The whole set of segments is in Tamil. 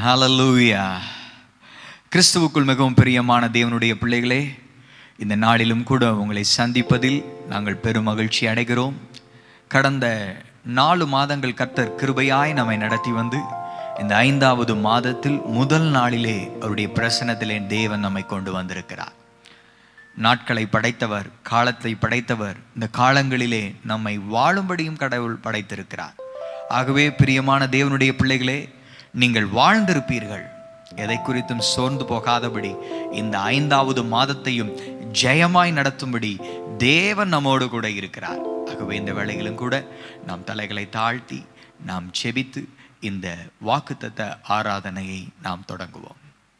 ஹalleluya கிறிஸ்துவுக்குள் மிகவும் பிரியமான தேவனுடைய பிள்ளைகளே இந்த நாளிலும் கூட உங்களை சந்திப்பதில் நாங்கள் பெரும் மகிழ்ச்சி அடைகிறோம் கடந்த நாலு மாதங்கள் கர்த்தர் கிருபையாய் நம்மை நடத்தி வந்து இந்த ஐந்தாவது மாதத்தில் முதல் நாளிலே அவருடைய பிரசனத்திலே தேவன் நம்மை கொண்டு வந்திருக்கிறார் நாட்களை படைத்தவர் காலத்தை படைத்தவர் இந்த காலங்களிலே நம்மை வாழும்படியும் கடவுள் படைத்திருக்கிறார் ஆகவே பிரியமான தேவனுடைய பிள்ளைகளே நீங்கள் வாழ்ந்திருப்பீர்கள் எதை குறித்தும் சோர்ந்து போகாதபடி இந்த ஐந்தாவது மாதத்தையும் ஜெயமாய் நடத்தும்படி தேவன் நம்மோடு கூட இருக்கிறார் ஆகவே இந்த வேளையிலும் கூட நாம் தலைகளை தாழ்த்தி நாம் செபித்து இந்த வாக்குத்தத்த ஆராதனையை நாம் தொடங்குவோம்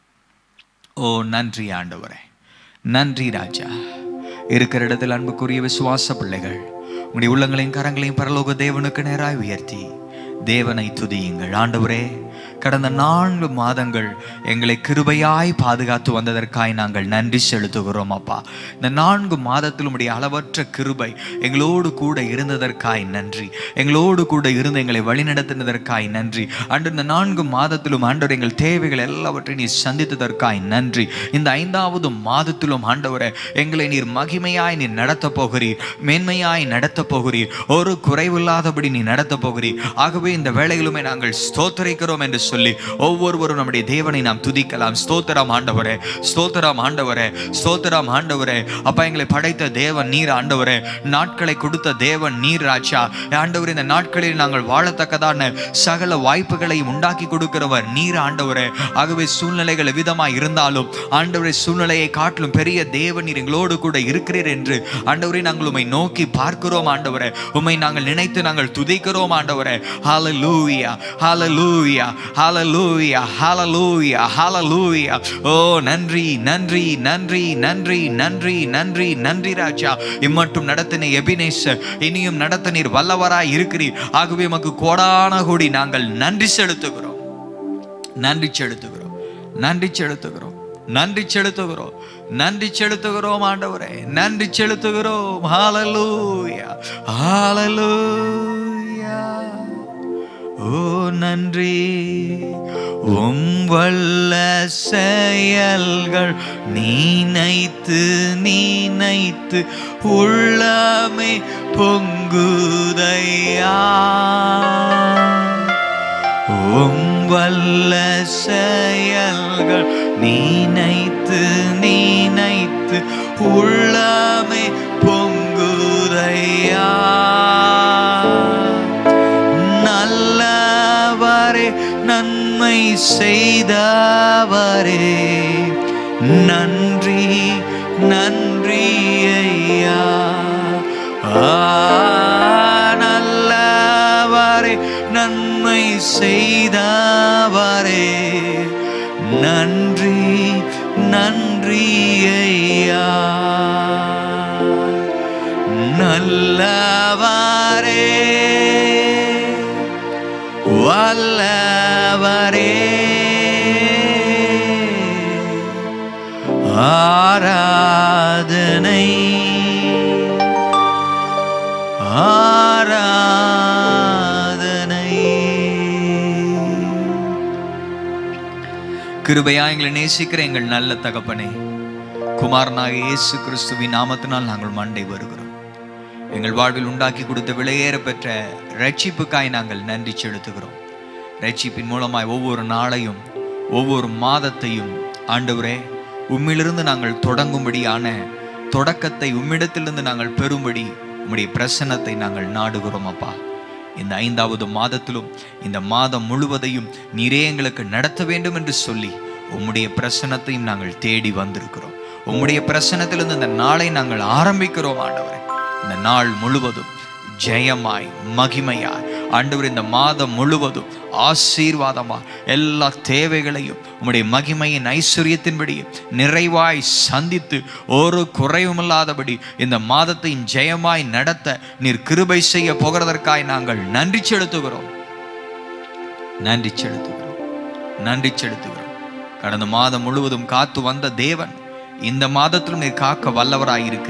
ஓ நன்றி ஆண்டவரே நன்றி ராஜா இருக்கிற இடத்தில் அன்புக்குரிய விசுவாச பிள்ளைகள் உங்களுடைய உள்ளங்களையும் கரங்களையும் பரலோக தேவனுக்கு நேராய் உயர்த்தி தேவனை துதியுங்கள் ஆண்டவரே கடந்த நான்கு மாதங்கள் எங்களை கிருபையாய் பாதுகாத்து வந்ததற்காய் நாங்கள் நன்றி செலுத்துகிறோம் அப்பா இந்த நான்கு மாதத்தில் உடைய அளவற்ற கிருபை எங்களோடு கூட இருந்ததற்காய் நன்றி எங்களோடு கூட இருந்து எங்களை வழிநடத்தினதற்காய் நன்றி அன்று இந்த நான்கு மாதத்திலும் ஆண்டவர் எங்கள் தேவைகள் எல்லாவற்றையும் நீர் சந்தித்ததற்காய் நன்றி இந்த ஐந்தாவது மாதத்திலும் ஆண்டவரை எங்களை நீர் மகிமையாய் நீர் நடத்த போகிறீர் மேன்மையாய் நடத்த போகிறீர் ஒரு குறைவில்லாதபடி நீ நடத்த போகிறீர் ஆகவே இந்த வேளையிலுமே நாங்கள் ஸ்தோத்தரிக்கிறோம் என்று சொல்லி ஒவ்வொருவரும் நம்முடைய தேவனை நாம் துதிக்கலாம் ஸ்தோத்திரம் ஆண்டவரே ஸ்தோத்திரம் ஆண்டவரே ஸ்தோத்திரம் ஆண்டவரே அப்பா எங்களை படைத்த தேவன் நீர் ஆண்டவரே நாட்களை கொடுத்த தேவன் நீர் ராஜா ஆண்டவர் இந்த நாட்களில் நாங்கள் வாழத்தக்கதான சகல வாய்ப்புகளையும் உண்டாக்கி கொடுக்கிறவர் நீர் ஆண்டவரே ஆகவே சூழ்நிலைகள் விதமாய் இருந்தாலும் ஆண்டவரே சூழ்நிலையை காட்டிலும் பெரிய தேவன் நீர் எங்களோடு கூட இருக்கிறீர் என்று ஆண்டவரே நாங்கள் உம்மை நோக்கி பார்க்கிறோம் ஆண்டவரே உம்மை நாங்கள் நினைத்து நாங்கள் துதிக்கிறோம் ஆண்டவரே ஹalleluya ஹalleluya ஹalleluya ஹalleluya ஹalleluya ஓ நன்றி நன்றி நன்றி நன்றி நன்றி நன்றி நன்றி ராஜா இம்மட்டும் நடத்தின எபினேசர் இனியும் நடத்த நீர் வல்லவராய் இருக்கிறீர் ஆகவே உமக்கு கோடான கோடி நாங்கள் நன்றி செலுத்துகிறோம் நன்றி செலுத்துகிறோம் நன்றி செலுத்துகிறோம் நன்றி செலுத்துகிறோம் நன்றி செலுத்துகிறோம் ஆண்டவரே நன்றி செலுத்துகிறோம் ஹalleluya ஹalleluya ஓ நன்றி உம் வல்ல செயல்கள் நீனைத்து நீனைத்து உள்ளமே பொங்குதையா உம் வல்ல செயல்கள் நீனைத்து நீனைத்து உள்ளமே பொங்குதையா நல்லவரே நன்மை செய்தவரே நன்றி நன்றி ஐயா ஆ, நல்லவரே நன்மை செய்தவரே நன்றி நன்றி ஐயா நல்லவரே வல்லவரே ஆராதனை ஆராதனை கிருபையா எங்களை நேசிக்கிற எங்கள் நல்ல தகப்பனே குமாரனாக இயேசு கிறிஸ்துவின் நாமத்தினால் நாங்கள் மண்டை வருகிறோம் எங்கள் வாழ்வில் உண்டாக்கி கொடுத்த விலையேற பெற்ற ரட்சிப்புக்காய் நாங்கள் நன்றி செலுத்துகிறோம் ரட்சிப்பின் மூலமாய் ஒவ்வொரு நாளையும் ஒவ்வொரு மாதத்தையும் ஆண்டவரே உம்மிலிருந்து நாங்கள் தொடங்கும்படியான தொடக்கத்தை உம்மிடத்திலிருந்து நாங்கள் பெறும்படி உம்முடைய பிரசன்னத்தை நாங்கள் நாடுகிறோம் அப்பா இந்த ஐந்தாவது மாதத்திலும் இந்த மாதம் முழுவதையும் நீரே எங்களுக்கு நடத்த வேண்டும் என்று சொல்லி உம்முடைய பிரசன்னத்தையும் நாங்கள் தேடி வந்திருக்கிறோம் உம்முடைய பிரசன்னத்திலிருந்து இந்த நாளை நாங்கள் ஆரம்பிக்கிறோம் ஆண்டவரே இந்த நாள் முழுவதும் ஜெயமாய் மகிமையாய் ஆண்டவர் இந்த மாதம் முழுவதும் ஆசீர்வாதமா எல்லா தேவைகளையும் உம்முடைய மகிமையின் ஐஸ்வர்யத்தின்படி நிறைவாய் சந்தித்து ஒரு குறைவுமில்லாதபடி இந்த மாதத்தை ஜெயமாய் நடத்த நீர் கிருபை செய்ய போகிறதற்காய் நாங்கள் நன்றி செலுத்துகிறோம் நன்றி செலுத்துகிறோம் நன்றி செலுத்துகிறோம் கடந்த மாதம் முழுவதும் காத்து வந்த தேவன் இந்த மாதத்திலும் நீர் காக்க வல்லவராய் இருக்கிறீர்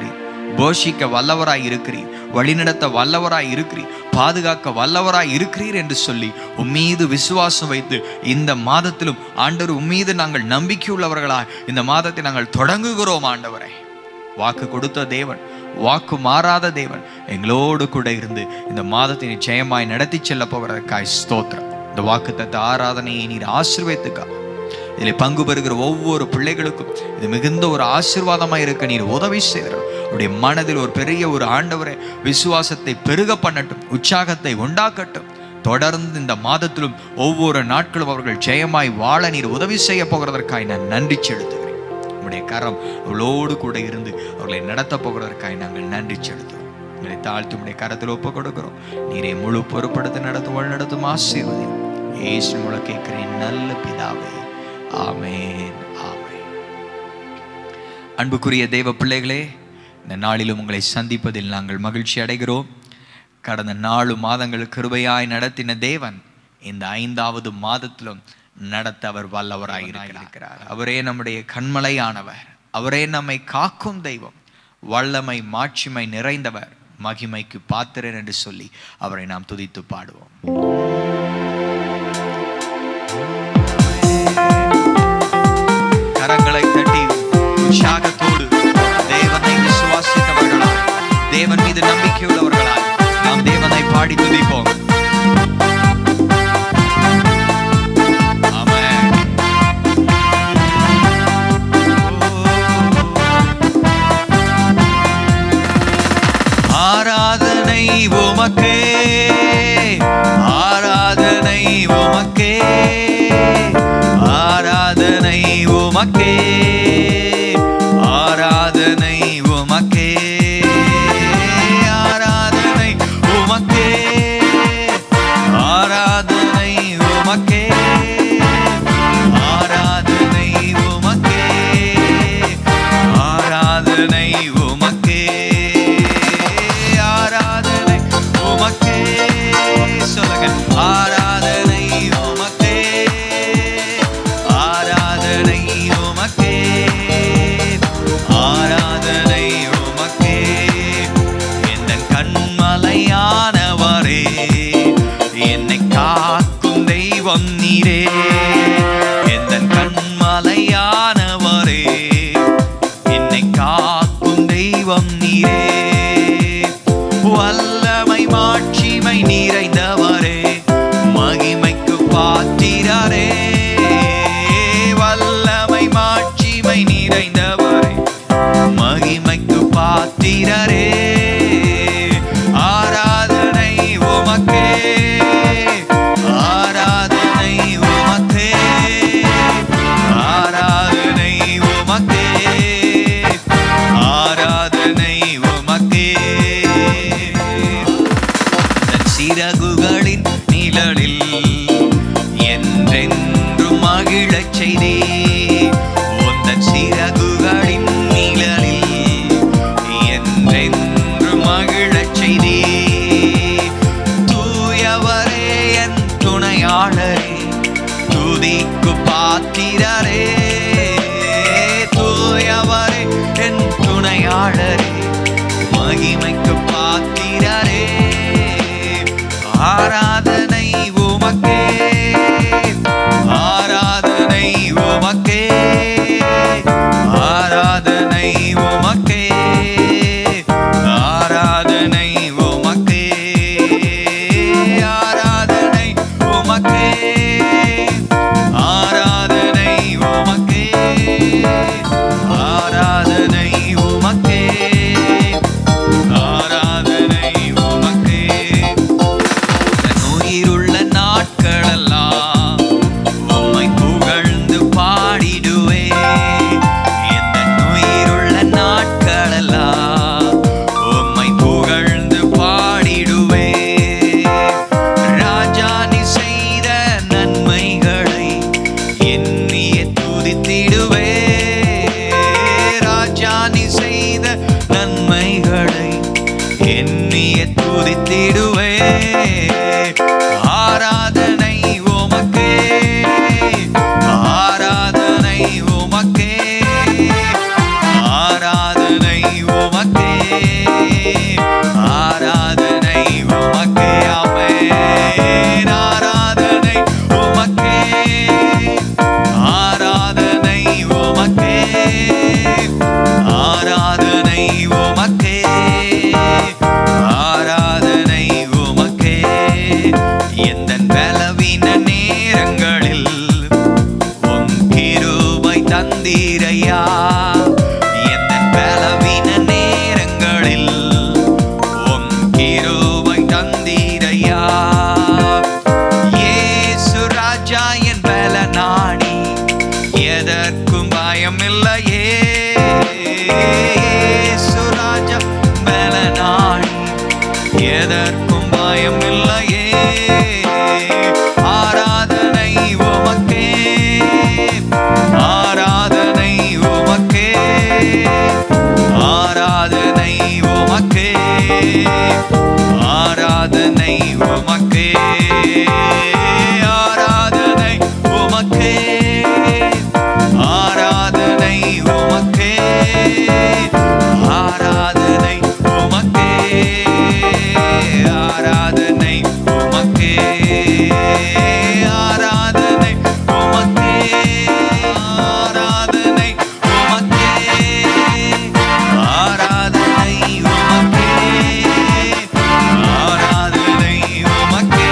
போஷிக்க வல்லவராய் இருக்கிறீர் வழிநடத்த வல்லவராய் இருக்கிறீர் பாதுகாக்க வல்லவராய் இருக்கிறீர் என்று சொல்லி உம்மீது விசுவாசம் வைத்து இந்த மாதத்திலும் ஆண்டவர் உம்மீது நாங்கள் நம்பிக்கையுள்ளவர்களாய் இந்த மாதத்தை நாங்கள் தொடங்குகிறோம் ஆண்டவரை வாக்கு கொடுத்த தேவன் வாக்கு மாறாத தேவன் எங்களோடு கூட இருந்து இந்த மாதத்தை நிச்சயமாய் நடத்தி செல்ல போவதற்காய் ஸ்தோத்திரம் இந்த வாக்கு தத்த ஆராதனையை நீர் ஆசீர்வதித்துக்கா இதில் பங்கு பெறுகிற ஒவ்வொரு பிள்ளைகளுக்கும் இது மிகுந்த ஒரு ஆசீர்வாதமாக இருக்க நீர் உதவி செய்கிறோம் உடைய மனதில் ஒரு பெரிய ஒரு ஆண்டவரை விசுவாசத்தை பெருக பண்ணட்டும் உற்சாகத்தை உண்டாக்கட்டும் தொடர்ந்து இந்த மாதத்திலும் ஒவ்வொரு நாட்களும் அவர்கள் ஜெயமாய் வாழ நீர் உதவி செய்ய போகிறதற்காய் நான் நன்றி செலுத்துகிறேன் உம்முடைய கரம் அவளோடு கூட இருந்து அவர்களை நடத்த போகிறதற்காய் நாங்கள் நன்றி செலுத்துகிறோம் உங்களை தாழ்த்தி உடைய கரத்தில் ஒப்பு கொடுக்கிறோம் நீரை முழு பொறுப்படுத்தி நடத்து வழி நடத்தும் ஆசீர்வதி ஏசு மூலம் கேட்கிறேன் நல்ல பிதாவே ஆமேன் ஆமேன் அன்புக்குரிய தேவ பிள்ளைகளே இந்த நாளிலும் உங்களை சந்திப்பதில் நாங்கள் மகிழ்ச்சி அடைகிறோம் கடந்த நாலு மாதங்கள் கிருபையாய் நடத்தின தேவன் இந்த ஐந்தாவது மாதத்திலும் நடத்த அவர் வல்லவராய் இருக்கிறார் அவரே நம்முடைய கண்மலையானவர் அவரே நம்மை காக்கும் தெய்வம் வல்லமை மாட்சிமை நிறைந்தவர் மகிமைக்கு பாத்திரன் என்று சொல்லி அவரை நாம் துதித்து பாடுவோம் கரங்களை தட்டி உற்சாகத்தோடு தேவனை விசுவாசித்தவர்களாய் தேவன் மீது நம்பிக்கையுள்ளவர்களாய் நாம் தேவனை பாடி துதிப்போம் ஆமென். ஆராதனை உமக்கே ஆராதனை உமக்கே ஆராதனை உமக்கே ஆராதனை உமக்கே ஆராதனை உமக்கே ஆராதனை உமக்கே ஆராதனை உமக்கே ஆராதனை உமக்கே ஆராதனை உமக்கே சொல்லுங்க ஆராதனை உமக்கே ஆராதனை உமக்கே ஆராதனை உமக்கே எந்த கண்மலையானவரே என்னை காக்கும் தெய்வம் நீரே எந்த கண்மலையானவரே என்னை காக்கும் தெய்வம் நீரே வல்லமை மாட்சிமை நிறைந்தவரே மகிமைக்கு பாத்திரரே வல்லமை மாட்சிமை நிறைந்தவரே மகிமைக்கு பாத்திரரே ஆராதனை உமக்கே ஆராதனை உமக்கே ஆராதனை உமக்கே ஆராதனை உமக்கே தன் சிறகுகளின் நிழலில் என்றென்றும் மகிழச் செய்தே உந்தன் சிறகுகளின் நிழலில் என்றென்றும் மகிழச் செய்தே தூயவரே என் துணையாளரே துதிக்கு பாத்திரரே தூயவரே என் துணையாளரே மகிமைக்கு பாத்திரரே ஆராதனை உமக்கே ஆராதனை உமக்கே ஆராதனை உமக்கே ஆராதனை உமக்கே ஆராதனை உமக்கே ஆராதனை உமக்கே ஆராதனை உமக்கே ஆராதனை உமக்கே என் உயிருள்ள நாட்களெல்லாம் உம்மை புகழ்ந்து பாடிடுவே எந்த உயிருள்ள நாட்களெல்லாம் உம்மை புகழ்ந்து பாடிடுவே ராஜா நீ செய்த நன்மைகளை எண்ணிய துதித்திடுவே ராஜா நீ செய்த நன்மைகளை எண்ணிய துதித்திடுவே ஆராதனை உமக்கே ஆராதனை உமக்கே ஆராதனை உமக்கே எதற்கும் பயம் இல்லையே ஆராதனை உமக்கே ஆராதனை உமக்கே ஆராதனை உமக்கே ஆராதனை உமக்கே ஆராதனை உமக்கே ஆராதனை உமக்கே ஆராதனை உமக்கே ஆராதனை உமக்கே ஆராதனை உமக்கே ஆராதனை உமக்கே ஆராதனை உமக்கே ஆராதனை உமக்கே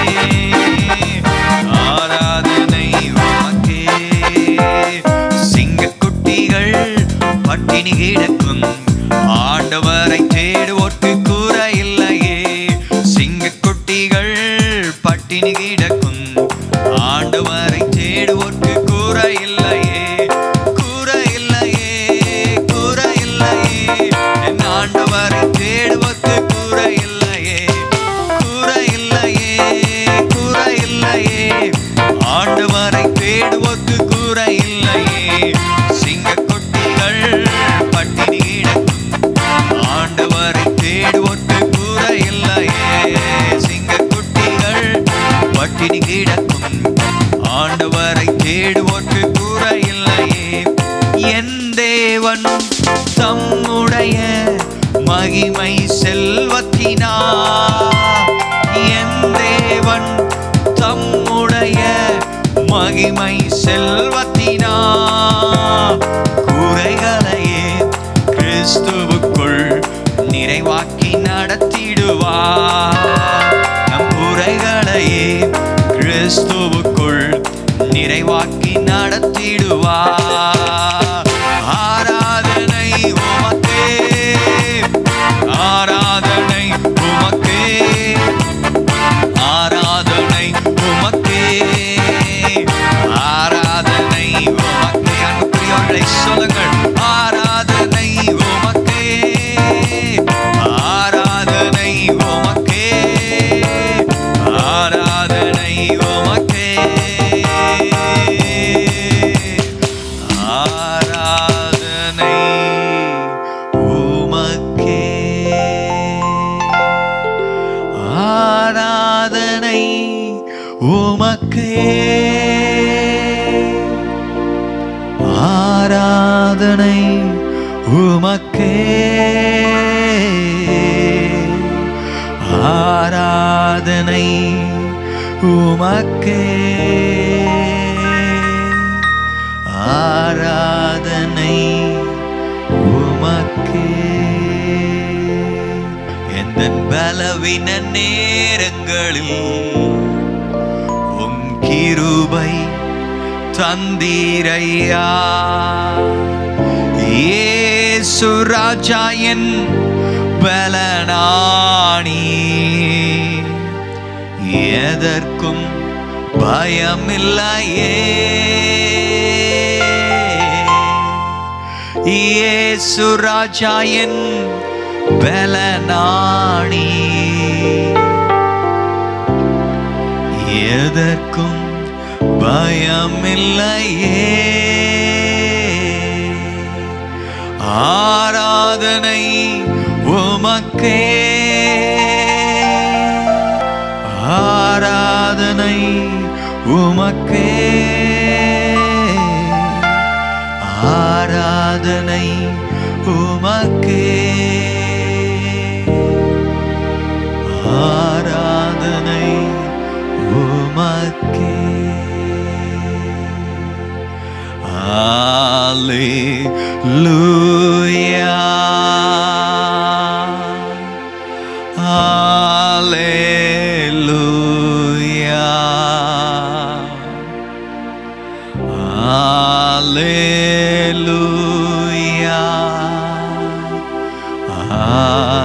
ஆராதனை உமக்கே சிங்கக்குட்டிகள் பட்டினி கிடக்கும் ஆண்டவரை தேடுவோர்க்கு கூற இல்லையே சிங்கக்குட்டிகள் பட்டினி கிடக்கும் ஆண்டவரை தேடுவோர்க்கு கூற இல்லையே கூற இல்லையே கூற இல்லையே என் ஆண்டவரை தேடுவோர்க்கு கூற இல்லையே கூற இல்லையே கூற இல்லையே ஆண்டவரை தேடுவோர்க்கு கூற இல்லையே சிங்கக்குட்டிகள் பட்டினி கிடக்கும் ஆண்டவரை தேடுவோர்க்கு கூற இல்லையே சிங்கக்குட்டிகள் பட்டினி கிடக்கும் ஆண்டவரை தேடுவோர்க்கு கூற இல்லையே என் தேவன் தம்முடைய மகிமை செல்வத்தினா என் தேவன் தம்முடைய மகிமை செல்வத்தினா குறைகளையே கிறிஸ்துவுக்குள் நிறைவாக்கி நடத்திடுவார் நம் குறைகளையே கிறிஸ்துவுக்குள் நிறைவாக்கி நடத்திடுவார் ஆராதனை உமக்கே ஆராதனை உமக்கே ஆராதனை உமக்கே ஆராதனை உமக்கே அன்புக்குரியவர்களை சொல்லுங்கள் ஆராதனை உமக்கே ஆராதனை உமக்கே ஆராதனை உமக்கே ஆராதனை உமக்கே ஆராதனை உமக்கே ஆராதனை உமக்கே ஆராதனை உமக்கே ஆராதனை உமக்கே எந்த பலவின நேரங்களில் உம் கிருபை தந்தீரையா ஏசு ராஜா என் பலனாணி எதற்கும் பயமில்லையே இயேசு ராஜா என் பலனாணி எதற்கும் பயமில்லையே ஆராதனை உமக்கே ஆராதனை உமக்கே ஆராதனை உமக்கே ஆராதனை உமக்கே Hallelujah. Hallelujah. Hallelujah.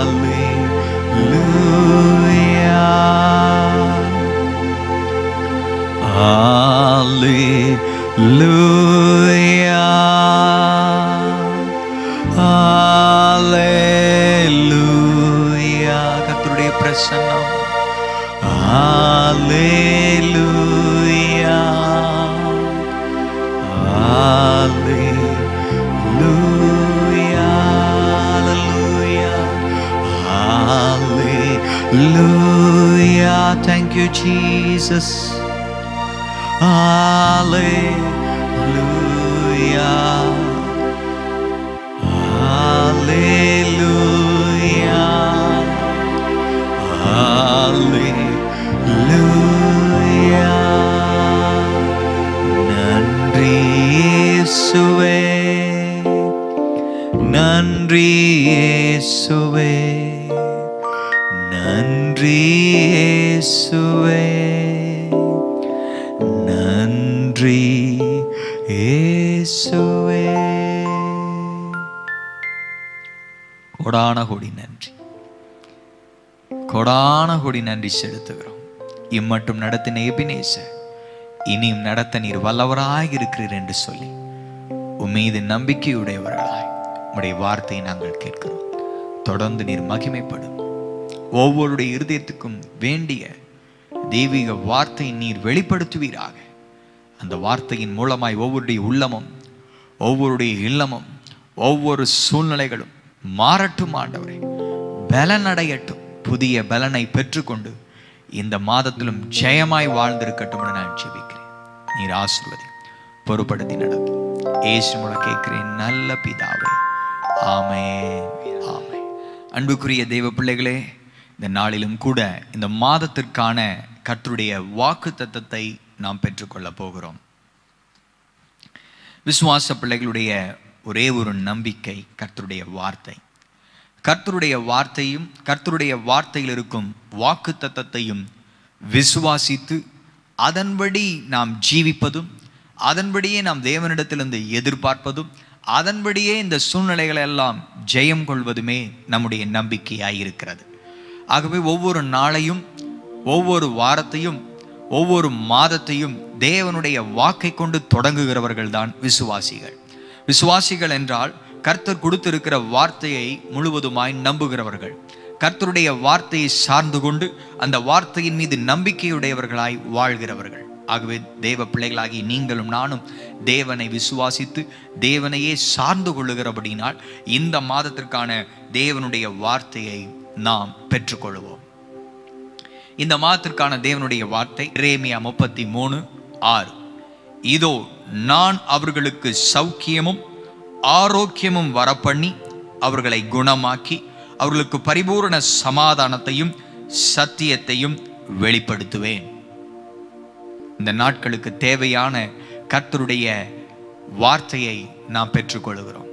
Hallelujah. Hallelujah. Hallelujah. கர்த்தருடைய பிரசன்னம் Hallelujah. Hallelujah. Hallelujah. Hallelujah. Thank you, Jesus. Hallelujah. Hallelujah. Hallelujah. நன்றி இயேசுவே நன்றி இயேசுவே நன்றி இயேசுவே நன்றி இயேசுவே கொடான கொடி நன்றி கொடான கொடி நன்றி செலுத்துகிறோம் இம்மட்டும் நடத்தின எபினேச இனியும் நடத்த நீர் வல்லவராய் இருக்கிறீர் என்று சொல்லி உம்மீது நம்பிக்கையுடையவர்களாய் உம்முடைய வார்த்தையை நாங்கள் கேட்கிறோம் தொடர்ந்து நீர் மகிமைப்படும் ஒவ்வொருடைய இருதயத்துக்கும் வேண்டிய தெய்வீக வார்த்தை நீர் வெளிப்படுத்துவீராக அந்த வார்த்தையின் மூலமாய் ஒவ்வொருடைய உள்ளமும் ஒவ்வொருடைய இல்லமும் ஒவ்வொரு சூழ்நிலைகளும் மாறட்டும் ஆண்டவரே பலனடையட்டும் புதிய பலனை பெற்றுக்கொண்டு இந்த மாதத்திலும் ஜெயமாய் வாழ்ந்திருக்கட்டும் என நான் ஜெபிக்கிறேன் நீர் ஆசிர்வதி பொறுப்படுத்தி நடத்தும் ஏசு மூலம் கேட்கிறேன் நல்ல பிதாவே ஆமே ஆமே அன்புக்குரிய தெய்வ பிள்ளைகளே இந்த நாளிலும் கூட இந்த மாதத்திற்கான கர்த்தருடைய வாக்கு தத்தத்தை நாம் பெற்றுக்கொள்ள போகிறோம் விசுவாச பிள்ளைகளுடைய ஒரே ஒரு நம்பிக்கை கர்த்தருடைய வார்த்தை கர்த்தருடைய வார்த்தையும் கர்த்தருடைய வார்த்தையில் இருக்கும் வாக்கு தத்தத்தையும் விசுவாசித்து அதன்படி நாம் ஜீவிப்பதும் அதன்படியே நாம் தேவனிடத்திலிருந்து எதிர்பார்ப்பதும் அதன்படியே இந்த சூழ்நிலைகளை எல்லாம் ஜெயம் கொள்வதுமே நம்முடைய நம்பிக்கையாயிருக்கிறது ஆகவே ஒவ்வொரு நாளையும் ஒவ்வொரு வாரத்தையும் ஒவ்வொரு மாதத்தையும் தேவனுடைய வாக்கை கொண்டு தொடங்குகிறவர்கள் தான் விசுவாசிகள் விசுவாசிகள் என்றால் கர்த்தர் கொடுத்திருக்கிற வார்த்தையை முழுவதுமாய் நம்புகிறவர்கள் கர்த்தருடைய வார்த்தையை சார்ந்து கொண்டு அந்த வார்த்தையின் மீது நம்பிக்கையுடையவர்களாய் வாழ்கிறவர்கள் ஆகவே தேவ பிள்ளைகளாகி நீங்களும் நானும் தேவனை விசுவாசித்து தேவனையே சார்ந்து கொள்ளுகிறபடினால் இந்த மாதத்திற்கான தேவனுடைய வார்த்தையை நாம் பெற்றுக்கொள்வோம் இந்த மாதத்திற்கான தேவனுடைய வார்த்தை ரேமியா முப்பத்தி மூணு ஆறு இதோ நான் அவர்களுக்கு சௌக்கியமும் ஆரோக்கியமும் வரப்பண்ணி அவர்களை குணமாக்கி அவர்களுக்கு பரிபூரண சமாதானத்தையும் சத்தியத்தையும் வெளிப்படுத்துவேன் இந்த நாட்களுக்கு தேவையான கர்த்தருடைய வார்த்தையை நாம் பெற்றுக்கொள்கிறோம்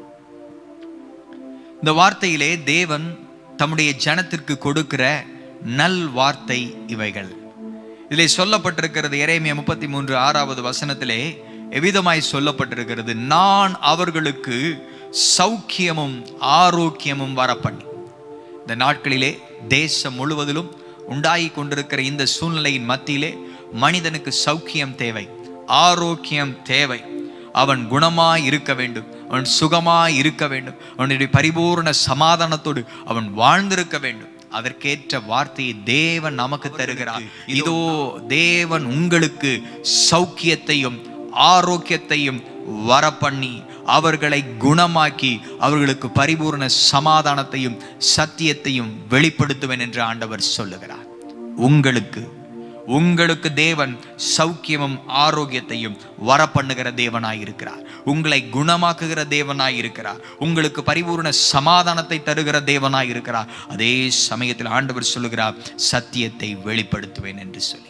இந்த வார்த்தையிலே தேவன் தம்முடைய ஜனத்திற்கு கொடுக்கிற நல் வார்த்தை இவைகள் இதிலே சொல்லப்பட்டிருக்கிறது எரேமியா முப்பத்தி மூன்று ஆறாவது வசனத்திலே எவ்விதமாய் சொல்லப்பட்டிருக்கிறது நான் அவர்களுக்கு சௌக்கியமும் ஆரோக்கியமும் வரப்பண்ணி இந்த நாட்களிலே தேசம் முழுவதிலும் உண்டாகி கொண்டிருக்கிற இந்த சூழ்நிலையின் மத்தியிலே மனிதனுக்கு சௌக்கியம் தேவை ஆரோக்கியம் தேவை அவன் குணமாய் இருக்க வேண்டும் அவன் சுகமாய் இருக்க வேண்டும் அவனுடைய பரிபூர்ண சமாதானத்தோடு அவன் வாழ்ந்திருக்க வேண்டும் அதற்கேற்ற வார்த்தையை தேவன் நமக்கு தருகிறார் இதோ தேவன் உங்களுக்கு சௌக்கியத்தையும் ஆரோக்கியத்தையும் வரப்பண்ணி அவர்களை குணமாக்கி அவர்களுக்கு பரிபூர்ண சமாதானத்தையும் சத்தியத்தையும் வெளிப்படுத்துவேன் என்று ஆண்டவர் சொல்லுகிறார் உங்களுக்கு உங்களுக்கு தேவன் சௌக்கியமும் ஆரோக்கியத்தையும் வரப்பண்ணுகிற தேவனாய் இருக்கிறார் உங்களை குணமாக்குகிற தேவனாய் இருக்கிறார் உங்களுக்கு பரிபூர்ண சமாதானத்தை தருகிற தேவனாய் இருக்கிறார் அதே சமயத்தில் ஆண்டவர் சொல்லுகிறார் சத்தியத்தை வெளிப்படுத்துவேன் என்று சொல்லி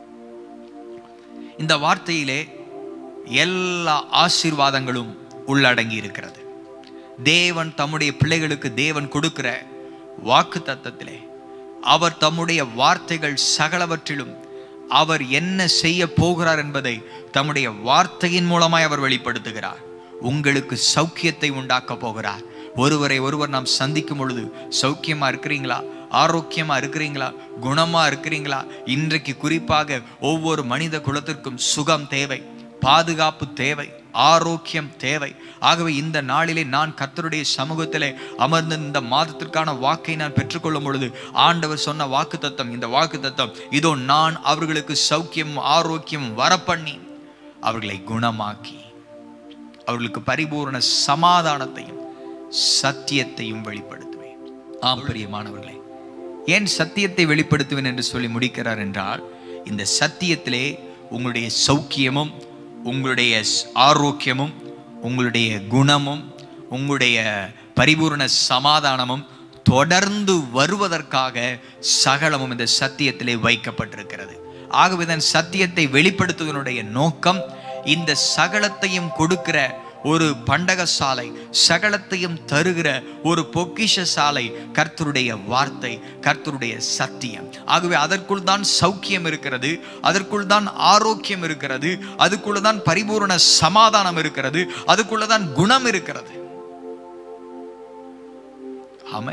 இந்த வார்த்தையிலே எல்லா ஆசீர்வாதங்களும் உள்ளடங்கி இருக்கிறது தேவன் தம்முடைய பிள்ளைகளுக்கு தேவன் கொடுக்கிற வாக்கு தத்தத்திலே அவர் தம்முடைய வார்த்தைகள் சகலவற்றிலும் அவர் என்ன செய்ய போகிறார் என்பதை தம்முடைய வார்த்தையின் மூலமாய் அவர் வெளிப்படுத்துகிறார் உங்களுக்கு சௌக்கியத்தை உண்டாக்க போகிறார் ஒருவரை ஒருவர் நாம் சந்திக்கும் பொழுது சௌக்கியமா இருக்கிறீங்களா ஆரோக்கியமா இருக்கிறீங்களா குணமா இருக்கிறீங்களா இன்றைக்கு குறிப்பாக ஒவ்வொரு மனித குலத்திற்கும் சுகம் தேவை பாதுகாப்பு தேவை ஆரோக்கியம் தேவை ஆகவே இந்த நாளிலே நான் கர்த்தருடைய சமூகத்திலே அமர்ந்து இந்த மாதத்திற்கான வாக்கை நான் பெற்றுக்கொள்ளும் பொழுது ஆண்டவர் சொன்ன வாக்கு தத்தம் இந்த வாக்கு தத்தம் இதோ நான் அவர்களுக்கு சௌக்கியம் ஆரோக்கியம் வரப்பண்ணி அவர்களை குணமாக்கி அவர்களுக்கு பரிபூரண சமாதானத்தையும் சத்தியத்தையும் வெளிப்படுத்துவேன் ஆம் பிரியமானவர்களே ஏன் சத்தியத்தை வெளிப்படுத்துவேன் என்று சொல்லி முடிக்கிறார் என்றால் இந்த சத்தியத்திலே உங்களுடைய சௌக்கியமும் உங்களுடைய ஸ்- ஆரோக்கியமும் உங்களுடைய குணமும் உங்களுடைய பரிபூரண சமாதானமும் தொடர்ந்து வருவதற்காக சகலமும் இந்த சத்தியத்திலே வைக்கப்பட்டிருக்கிறது ஆகவே தான் சத்தியத்தை வெளிப்படுத்துவதனுடைய நோக்கம் இந்த சகலத்தையும் கொடுக்கிற ஒரு பண்டக சாலை சகலத்தையும் தருகிற ஒரு பொக்கிஷ சாலை கர்த்தருடைய வார்த்தை கர்த்தருடைய சத்தியம் ஆகவே அதற்குள் தான் சௌக்கியம் இருக்கிறது அதற்குள் தான் ஆரோக்கியம் இருக்கிறது அதுக்குள்ள தான் பரிபூரண சமாதானம் இருக்கிறது அதுக்குள்ள தான் குணம் இருக்கிறது ஆமை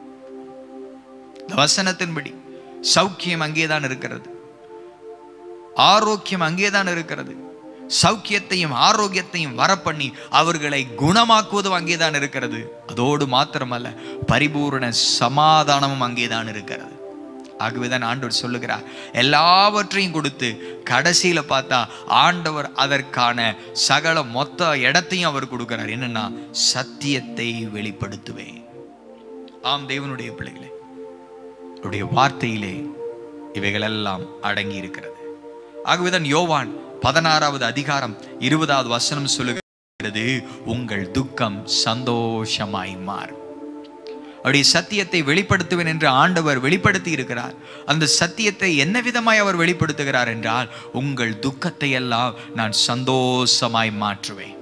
இந்த வசனத்தின்படி சௌக்கியம் அங்கேதான் இருக்கிறது ஆரோக்கியம் அங்கேதான் இருக்கிறது சௌக்கியத்தையும் ஆரோக்கியத்தையும் வரப்பண்ணி அவர்களை குணமாக்குவதும் அங்கேதான் இருக்கிறது அதோடு மாத்திரமல்ல பரிபூரண சமாதானமும் அங்கேதான் இருக்கிறது ஆகவேதான் ஆண்டவர் சொல்லுகிறார் எல்லாவற்றையும் கொடுத்து கடைசியில பார்த்தா ஆண்டவர் அதற்கான சகல மொத்த இடத்தையும் அவர் கொடுக்கிறார் என்னன்னா சத்தியத்தை வெளிப்படுத்துவேன் ஆம் தேவனுடைய பிள்ளைகளே அவருடைய வார்த்தையிலே இவைகளெல்லாம் அடங்கி இருக்கிறது ஆகவேதான் யோவான் பதினாறாவது அதிகாரம் இருபதாவது வசனம் சொல்லுகிறது உங்கள் துக்கம் சந்தோஷமாய் மாறும் அவருடைய சத்தியத்தை வெளிப்படுத்துவேன் என்று ஆண்டவர் வெளிப்படுத்தி இருக்கிறார் அந்த சத்தியத்தை என்ன விதமாய் அவர் வெளிப்படுத்துகிறார் என்றால் உங்கள் துக்கத்தை எல்லாம் நான் சந்தோஷமாய் மாற்றுவேன்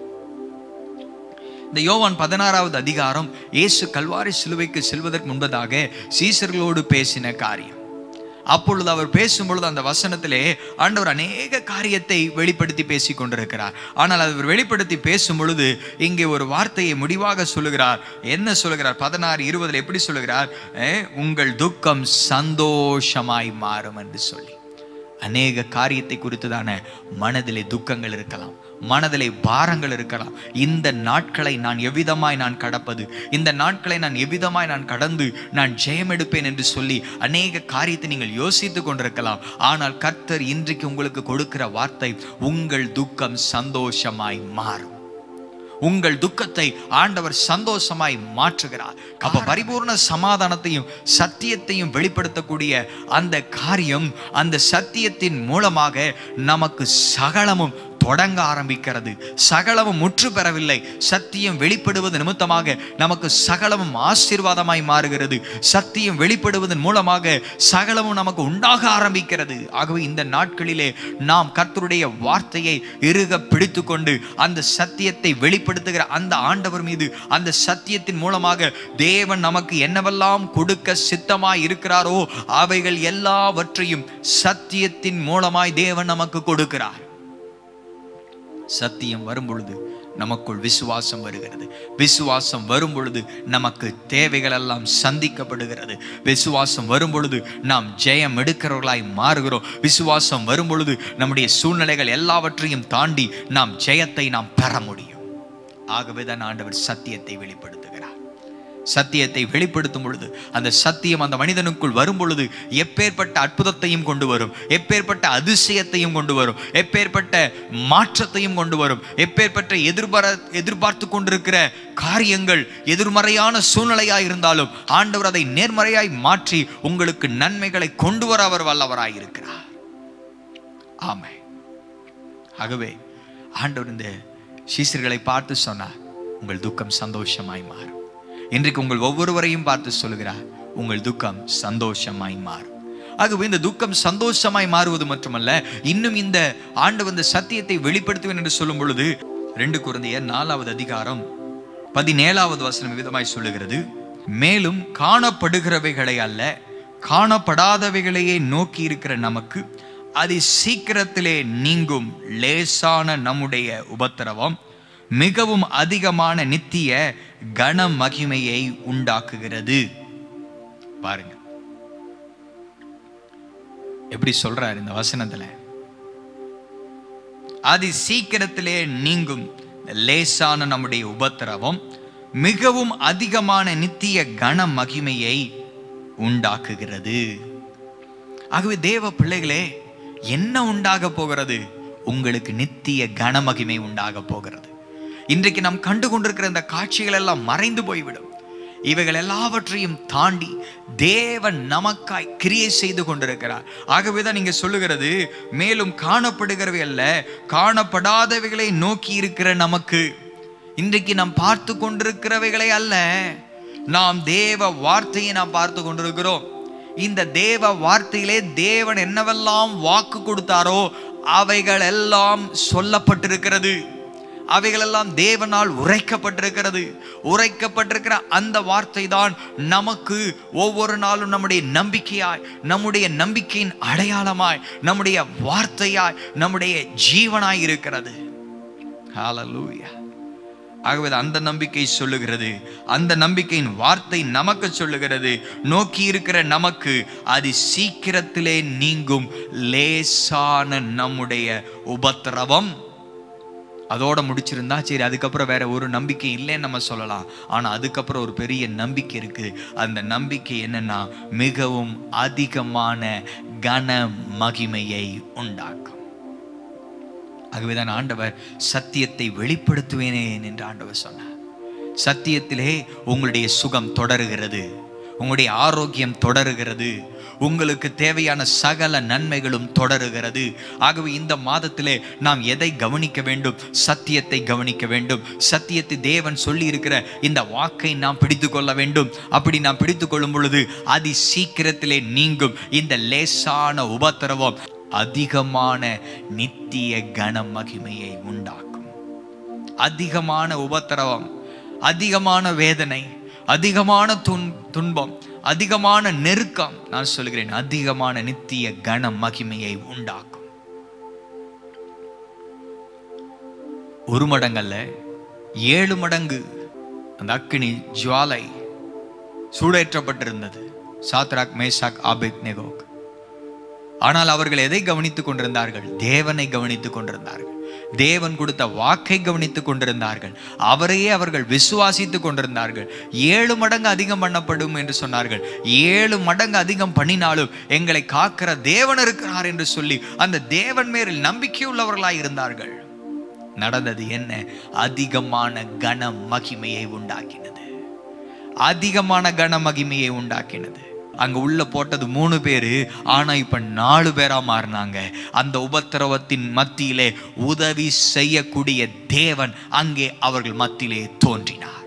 இந்த யோவான் பதினாறாவது அதிகாரம் இயேசு கல்வாரி சிலுவைக்கு செல்வதற்கு முன்பதாக சீசர்களோடு பேசின காரியம் அப்பொழுது அவர் பேசும்பொழுது அந்த வசனத்திலே ஆண்டவர் அநேக காரியத்தை வெளிப்படுத்தி பேசி கொண்டிருக்கிறார் ஆனால் அவர் வெளிப்படுத்தி பேசும் பொழுது இங்கே ஒரு வார்த்தையை முடிவாக சொல்லுகிறார் என்ன சொல்லுகிறார் பதினாறு இருபதுல எப்படி சொல்லுகிறார் அஹ், உங்கள் துக்கம் சந்தோஷமாய் மாறும் என்று சொல்லி அநேக காரியத்தை குறித்துதான மனதிலே துக்கங்கள் இருக்கலாம் மனதிலே பாரங்கள் இருக்கலாம் இந்த நாட்களை நான் எவ்விதமாய் நான் கடப்பது இந்த நாட்களை நான் எவ்விதமாய் நான் கடந்து நான் ஜெயம் எடுப்பேன் என்று சொல்லி அநேக காரியத்தை நீங்கள் யோசித்து கொண்டிருக்கலாம் ஆனால் கர்த்தர் இன்றைக்கு உங்களுக்கு கொடுக்கிற வார்த்தை உங்கள் துக்கம் சந்தோஷமாய் மாறும் உங்கள் துக்கத்தை ஆண்டவர் சந்தோஷமாய் மாற்றுகிறார் அப்ப பரிபூர்ண சமாதானத்தையும் சத்தியத்தையும் வெளிப்படுத்தக்கூடிய அந்த காரியம் அந்த சத்தியத்தின் மூலமாக நமக்கு சகலமும் தொடங்க ஆரம்பிக்கிறது சகலமும் முற்று பெறவில்லை சத்தியம் வெளிப்படுவது நிமித்தமாக நமக்கு சகலமும் ஆசீர்வாதமாய் மாறுகிறது சத்தியம் வெளிப்படுவதன் மூலமாக சகலமும் நமக்கு உண்டாக ஆரம்பிக்கிறது ஆகவே இந்த நாட்களிலே நாம் கர்த்தருடைய வார்த்தையை இறுக பிடித்து கொண்டு அந்த சத்தியத்தை வெளிப்படுத்துகிற அந்த ஆண்டவர் மீது அந்த சத்தியத்தின் மூலமாக தேவன் நமக்கு என்னவெல்லாம் கொடுக்க சித்தமாய் இருக்கிறாரோ அவைகள் எல்லாவற்றையும் சத்தியத்தின் மூலமாய் தேவன் நமக்கு கொடுக்கிறார் சத்தியம் வரும் பொழுது நமக்குள் விசுவாசம் வருகிறது விசுவாசம் வரும் பொழுது நமக்கு தேவைகள் எல்லாம் சந்திக்கப்படுகிறது விசுவாசம் வரும் பொழுது நாம் ஜெயம் எடுக்கிறவர்களாய் மாறுகிறோம் விசுவாசம் வரும் பொழுது நம்முடைய சூழ்நிலைகள் எல்லாவற்றையும் தாண்டி நாம் ஜெயத்தை நாம் பெற முடியும் ஆகவே தான் ஆண்டவர் சத்தியத்தை வெளிப்படுத்துகிறார் சத்தியத்தை வெளிப்படுத்தும் பொழுது அந்த சத்தியம் அந்த மனிதனுக்குள் வரும் பொழுது எப்பேற்பட்ட அற்புதத்தையும் கொண்டு வரும் எப்பேற்பட்ட அதிசயத்தையும் கொண்டு வரும் எப்பேற்பட்ட மாற்றத்தையும் கொண்டு வரும் எப்பேற்பட்ட எதிர்பார எதிர்பார்த்து கொண்டிருக்கிற காரியங்கள் எதிர்மறையான சூழ்நிலையாய் இருந்தாலும் ஆண்டவர் அதை நேர்மறையாய் மாற்றி உங்களுக்கு நன்மைகளை கொண்டு வர அவர் வல்லவராய் இருக்கிறார் ஆமை ஆகவே ஆண்டவர் இந்த சீசர்களை பார்த்து சொன்னார் உங்கள் துக்கம் சந்தோஷமாய் மாறும் இன்றைக்கு உங்கள் ஒவ்வொருவரையும் பார்த்து சொல்லுகிறார் உங்கள் துக்கம் சந்தோஷமாய் மாறும் ஆகவே இந்த துக்கம் சந்தோஷமாய் மாறுவது மட்டுமல்ல இன்னும் இந்த ஆண்டு வந்த சத்தியத்தை வெளிப்படுத்துவேன் என்று சொல்லும் பொழுது ரெண்டு குழந்தைய நாலாவது அதிகாரம் பதினேழாவது வசனம் விதமாய் சொல்லுகிறது மேலும் காணப்படுகிறவைகளை அல்ல காணப்படாதவைகளையே நோக்கி இருக்கிற நமக்கு அது சீக்கிரத்திலே நீங்கும் லேசான நம்முடைய உபத்திரவம் மிகவும் அதிகமான நித்திய கன மகிமையை உண்டாக்குகிறது பாருங்க எப்படி சொல்றார் இந்த வசனத்துல அதி சீக்கிரத்திலே நீங்கும் லேசான நம்முடைய உபத்திரவம் மிகவும் அதிகமான நித்திய கன மகிமையை உண்டாக்குகிறது ஆகவே தேவ பிள்ளைகளே என்ன உண்டாக போகிறது உங்களுக்கு நித்திய கனமகிமை உண்டாக போகிறது இன்றைக்கு நாம் கண்டு கொண்டிருக்கிற இந்த காட்சிகள் எல்லாம் மறைந்து போய்விடும் இவைகள் எல்லாவற்றையும் தாண்டி தேவன் நமக்காய் கிரியை செய்து கொண்டிருக்கிறார் ஆகவேதான் நீங்க சொல்லுகிறது மேலும் காணப்படுகிறவை அல்ல காணப்படாதவைகளை நோக்கி இருக்கிற நமக்கு இன்றைக்கு நாம் பார்த்து கொண்டிருக்கிறவைகளை அல்ல நாம் தேவ வார்த்தையை நாம் பார்த்து கொண்டிருக்கிறோம் இந்த தேவ வார்த்தையிலே தேவன் என்னவெல்லாம் வாக்கு கொடுத்தாரோ அவைகள் எல்லாம் சொல்லப்பட்டிருக்கிறது அவைகளெல்லாம் தேவனால் உரைக்கப்பட்டிருக்கிறது உரைக்கப்பட்டிருக்கிற அந்த வார்த்தை தான் நமக்கு ஒவ்வொரு நாளும் நம்முடைய நம்பிக்கையாய் நம்முடைய நம்பிக்கையின் அடையாளமாய் நம்முடைய வார்த்தையாய் நம்முடைய ஜீவனாய் இருக்கிறது ஹalleluya ஆகவே அந்த நம்பிக்கை சொல்லுகிறது அந்த நம்பிக்கையின் வார்த்தை நமக்கு சொல்லுகிறது நோக்கி இருக்கிற நமக்கு அது சீக்கிரத்திலே நீங்கும் லேசான நம்முடைய உபத்திரவம் அதோட முடிச்சிருந்தா சரி அதுக்கப்புறம் வேற ஒரு நம்பிக்கை இல்லைன்னு நம்ம சொல்லலாம் ஆனா அதுக்கப்புறம் ஒரு பெரிய நம்பிக்கை இருக்கு அந்த நம்பிக்கை என்னன்னா மிகவும் அதிகமான கன மகிமையை உண்டாக்கும் ஆகவேதான் ஆண்டவர் சத்தியத்தை வெளிப்படுத்துவேனேன் என்று ஆண்டவர் சொன்னார் சத்தியத்திலே உங்களுடைய சுகம் தொடருகிறது உங்களுடைய ஆரோக்கியம் தொடருகிறது உங்களுக்கு தேவையான சகல நன்மைகளும் தொடருகிறது ஆகவே இந்த மாதத்திலே நாம் எதை கவனிக்க வேண்டும் சத்தியத்தை கவனிக்க வேண்டும் சத்தியத்தை தேவன் சொல்லி இருக்கிற இந்த வாக்கை நாம் பிடித்து கொள்ள வேண்டும் அப்படி நாம் பிடித்து கொள்ளும் பொழுது அதி சீக்கிரத்திலே நீங்கும் இந்த லேசான உபத்திரவம் அதிகமான நித்திய கன மகிமையை உண்டாக்கும் அதிகமான உபத்திரவம் அதிகமான வேதனை அதிகமான துன் துன்பம் அதிகமான நெருக்கம் நான் சொல்கிறேன் அதிகமான நித்திய கன மகிமையை உண்டாக்கும் ஒரு மடங்கல்ல ஏழு மடங்கு அந்த அக்கினி ஜுவாலை சூடேற்றப்பட்டிருந்தது சாத்ராக் மேசாக் ஆபேத் நெகோக் ஆனால் அவர்கள் எதை கவனித்துக் கொண்டிருந்தார்கள் தேவனை கவனித்துக் கொண்டிருந்தார்கள் தேவன் கொடுத்த வாக்கை கவனித்துக் கொண்டிருந்தார்கள் அவரையே அவர்கள் விசுவாசித்துக் கொண்டிருந்தார்கள் ஏழு மடங்கு அதிகம் பண்ணப்படும் என்று சொன்னார்கள் ஏழு மடங்கு அதிகம் பண்ணினாலும் எங்களை காக்கிற தேவன் இருக்கிறார் என்று சொல்லி அந்த தேவன் மேல் நம்பிக்கையுள்ளவர்களாய் இருந்தார்கள் நடந்தது என்ன அதிகமான கன மகிமையை உண்டாக்கினது அதிகமான கன மகிமையை உண்டாக்கினது அங்க உள்ள போட்டது மூணு பேரு ஆனா இப்ப நாலு பேரா மாறினாங்க அந்த உபத்திரவத்தின் மத்தியிலே உதவி செய்யக்கூடிய தேவன் அங்கே அவர்கள் மத்தியிலே தோன்றினார்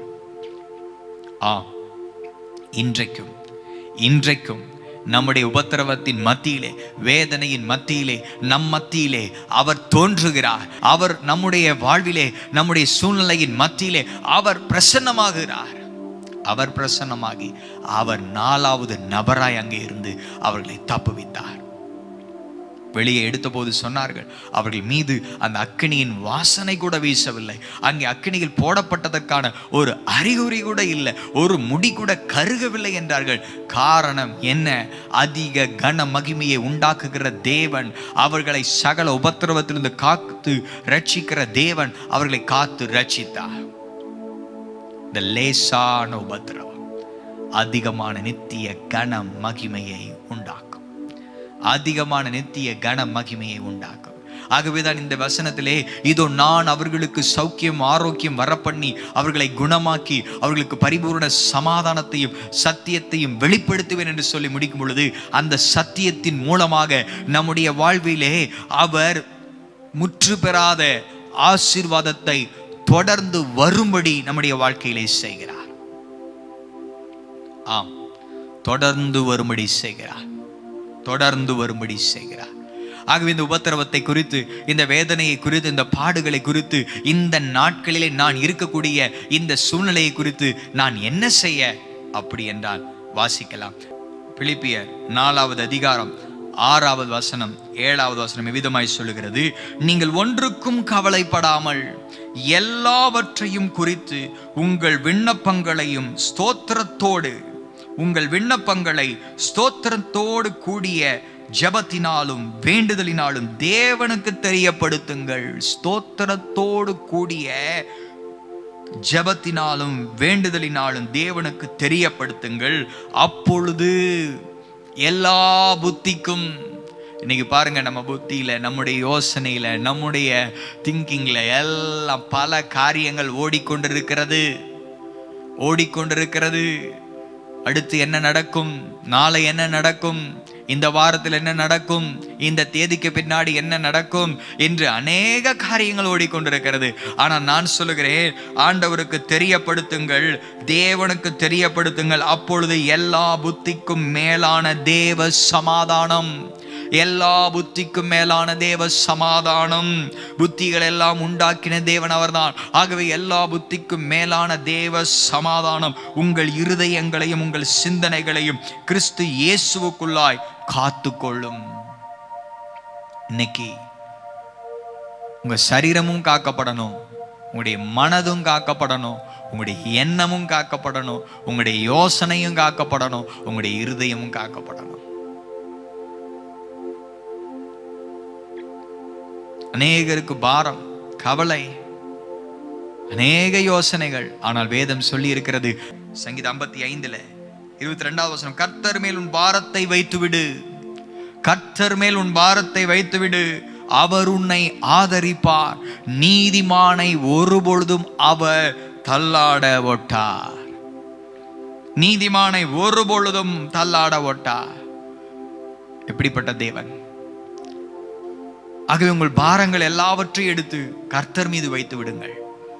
ஆம் இன்றைக்கும் இன்றைக்கும் நம்முடைய உபத்திரவத்தின் மத்தியிலே வேதனையின் மத்தியிலே நம் மத்தியிலே அவர் தோன்றுகிறார் அவர் நம்முடைய வாழ்விலே நம்முடைய சூழ்நிலையின் மத்தியிலே அவர் பிரசன்னமாகிறார் அவர் பிரசன்னமாகி அவர் நாலாவது நபராய் அங்கே இருந்து அவர்களை தப்புவித்தார் வெளியே எடுத்தபோது சொன்னார்கள் அவர்கள் மீது அந்த அக்கினியின் வாசனை கூட வீசவில்லை அங்கே அக்கினியில் போடப்பட்டதற்கான ஒரு அறிகுறி கூட இல்லை ஒரு முடி கூட கருகவில்லை என்றார்கள் காரணம் என்ன அதிக கன மகிமையை உண்டாக்குகிற தேவன் அவர்களை சகல உபத்திரவத்திலிருந்து காத்து ரட்சிக்கிற தேவன் அவர்களை காத்து ரட்சித்தார் இந்த லேசான உபத்திரவம் அதிகமான நித்திய கன மகிமையை உண்டாக்கும் அதிகமான நித்திய கன மகிமையை உண்டாக்கும் ஆகவேதான் இந்த வசனத்திலே இதோ நான் அவர்களுக்கு சௌக்கியம் ஆரோக்கியம் வரப்பண்ணி அவர்களை குணமாக்கி அவர்களுக்கு பரிபூர்ண சமாதானத்தையும் சத்தியத்தையும் வெளிப்படுத்துவேன் என்று சொல்லி முடிக்கும் பொழுது அந்த சத்தியத்தின் மூலமாக நம்முடைய வாழ்விலே அவர் முற்று பெறாத ஆசீர்வாதத்தை தொடர்ந்து வரும்படி நம்முடைய வாழ்க்கையிலே செய்கிறார் ஆம் தொடர்ந்து வரும்படி செய்கிறார் தொடர்ந்து வரும்படி செய்கிறார் ஆகவே இந்த உபத்திரவத்தை குறித்து இந்த வேதனையை குறித்து இந்த பாடுகளை குறித்து இந்த நாட்களிலே நான் இருக்கக்கூடிய இந்த சூழ்நிலையை குறித்து நான் என்ன செய்ய அப்படி என்றால் வாசிக்கலாம் பிலிப்பியர் நாலாவது அதிகாரம் ஆறாவது வசனம் ஏழாவது வசனம் எவ்விதமாய் சொல்லுகிறது நீங்கள் ஒன்றுக்கும் கவலைப்படாமல் எல்லாவற்றையும் குறித்து உங்கள் விண்ணப்பங்களையும் ஸ்தோத்திரத்தோடு உங்கள் விண்ணப்பங்களை ஸ்தோத்திரத்தோடு கூடிய ஜெபத்தினாலும் வேண்டுதலினாலும் தேவனுக்கு தெரியப்படுத்துங்கள் ஸ்தோத்திரத்தோடு கூடிய ஜெபத்தினாலும் வேண்டுதலினாலும் தேவனுக்கு தெரியப்படுத்துங்கள் அப்பொழுது எல்லா புத்திக்கும் இன்னைக்கு பாருங்க நம்ம புத்தியில நம்முடைய யோசனையில நம்முடைய திங்கிங்ல எல்லாம் பல காரியங்கள் ஓடிக்கொண்டிருக்கிறது ஓடிக்கொண்டிருக்கிறது அடுத்து என்ன நடக்கும் நாளை என்ன நடக்கும் இந்த வாரத்தில் என்ன நடக்கும் இந்த தேதிக்கு பின்னாடி என்ன நடக்கும் என்று அநேக காரியங்கள் ஓடிக்கொண்டிருக்கிறது ஆனால் நான் சொல்லுகிறேன் ஆண்டவருக்கு தெரியப்படுத்துங்கள் தேவனுக்கு தெரியப்படுத்துங்கள் அப்பொழுது எல்லா புத்திக்கும் மேலான தேவ சமாதானம் எல்லா புத்திக்கும் மேலான தேவ சமாதானம் புத்திகள் எல்லாம் உண்டாக்கின தேவன் அவர்தான் ஆகவே எல்லா புத்திக்கும் மேலான தேவ சமாதானம் உங்கள் இருதயங்களையும் உங்கள் சிந்தனைகளையும் கிறிஸ்து இயேசுவுக்குள்ளாய் காத்துக்கொள்ளும் இன்னைக்கு உங்க சரீரமும் காக்கப்படணும் உங்களுடைய மனதும் காக்கப்படணும் உங்களுடைய எண்ணமும் காக்கப்படணும் உங்களுடைய யோசனையும் காக்கப்படணும் உங்களுடைய இருதயமும் காக்கப்படணும் அநேகருக்கு பாரம் கவலை அநேக யோசனைகள் ஆனால் வேதம் சொல்லி இருக்கிறது சங்கீதம் ஐம்பத்தி ஐந்துல இருபத்தி ரெண்டாவது வசனம் கர்த்தர் மேல் உன் பாரத்தை வைத்துவிடு கர்த்தர் மேல் உன் பாரத்தை வைத்துவிடு அவர் உன்னை ஆதரிப்பார் நீதிமானை ஒருபொழுதும் அவர் தள்ளாட ஒட்டார் நீதிமானை ஒருபொழுதும் தள்ளாட ஒட்டார் எப்படிப்பட்ட தேவன் ஆகவே உங்கள் பாரங்கள் எல்லாவற்றையும் எடுத்து கர்த்தர் மீது வைத்து விடுங்கள்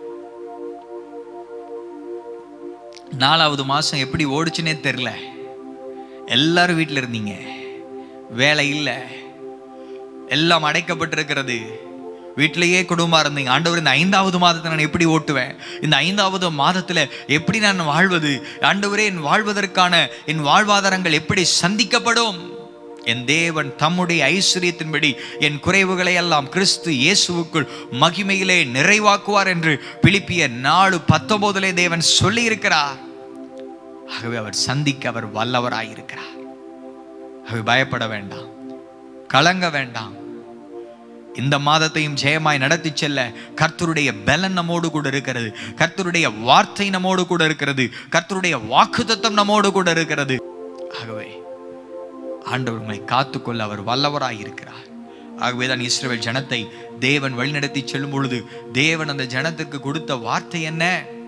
நாலாவது மாசம் எப்படி ஓடுச்சுன்னே தெரில எல்லாரும் வீட்டில் இருந்தீங்க வேலை இல்லை எல்லாம் அடைக்கப்பட்டிருக்கிறது வீட்டிலேயே குடும்பமா இருந்தீங்க ஆண்டவர் இந்த ஐந்தாவது மாதத்தை நான் எப்படி ஓட்டுவேன் இந்த ஐந்தாவது மாதத்துல எப்படி நான் வாழ்வது ஆண்டவரே என் வாழ்வதற்கான என் வாழ்வாதாரங்கள் எப்படி சந்திக்கப்படும் என் தேவன் தம்முடைய ஐஸ்வர்யத்தின்படி என் குறைவுகளை எல்லாம் கிறிஸ்து இயேசுவுக்குள் மகிமையிலே நிறைவாக்குவார் என்று பிலிப்பிய நாலு பத்தொன்பதிலே தேவன் சொல்லி இருக்கிறார் ஆகவே அவர் சந்திக்க அவர் வல்லவராயிருக்கிறார் ஆகவே பயப்பட வேண்டாம் கலங்க வேண்டாம் இந்த மாதத்தையும் ஜெயமாய் நடத்தி செல்ல கர்த்தருடைய பலன் நம்மோடு கூட இருக்கிறது கர்த்தருடைய வார்த்தை நம்மோடு கூட இருக்கிறது கர்த்தருடைய வாக்குத்தத்தம் நம்மோடு கூட இருக்கிறது ஆகவே ஆண்டவர் உங்களை காத்துக்கொள்ள அவர் வல்லவராய் இருக்கிறார் ஆகவேதான் இஸ்ரவேல் ஜனத்தை தேவன் வழிநடத்தி செல்லும் பொழுது தேவன் அந்த ஜனத்துக்கு கொடுத்த வார்த்தை என்ன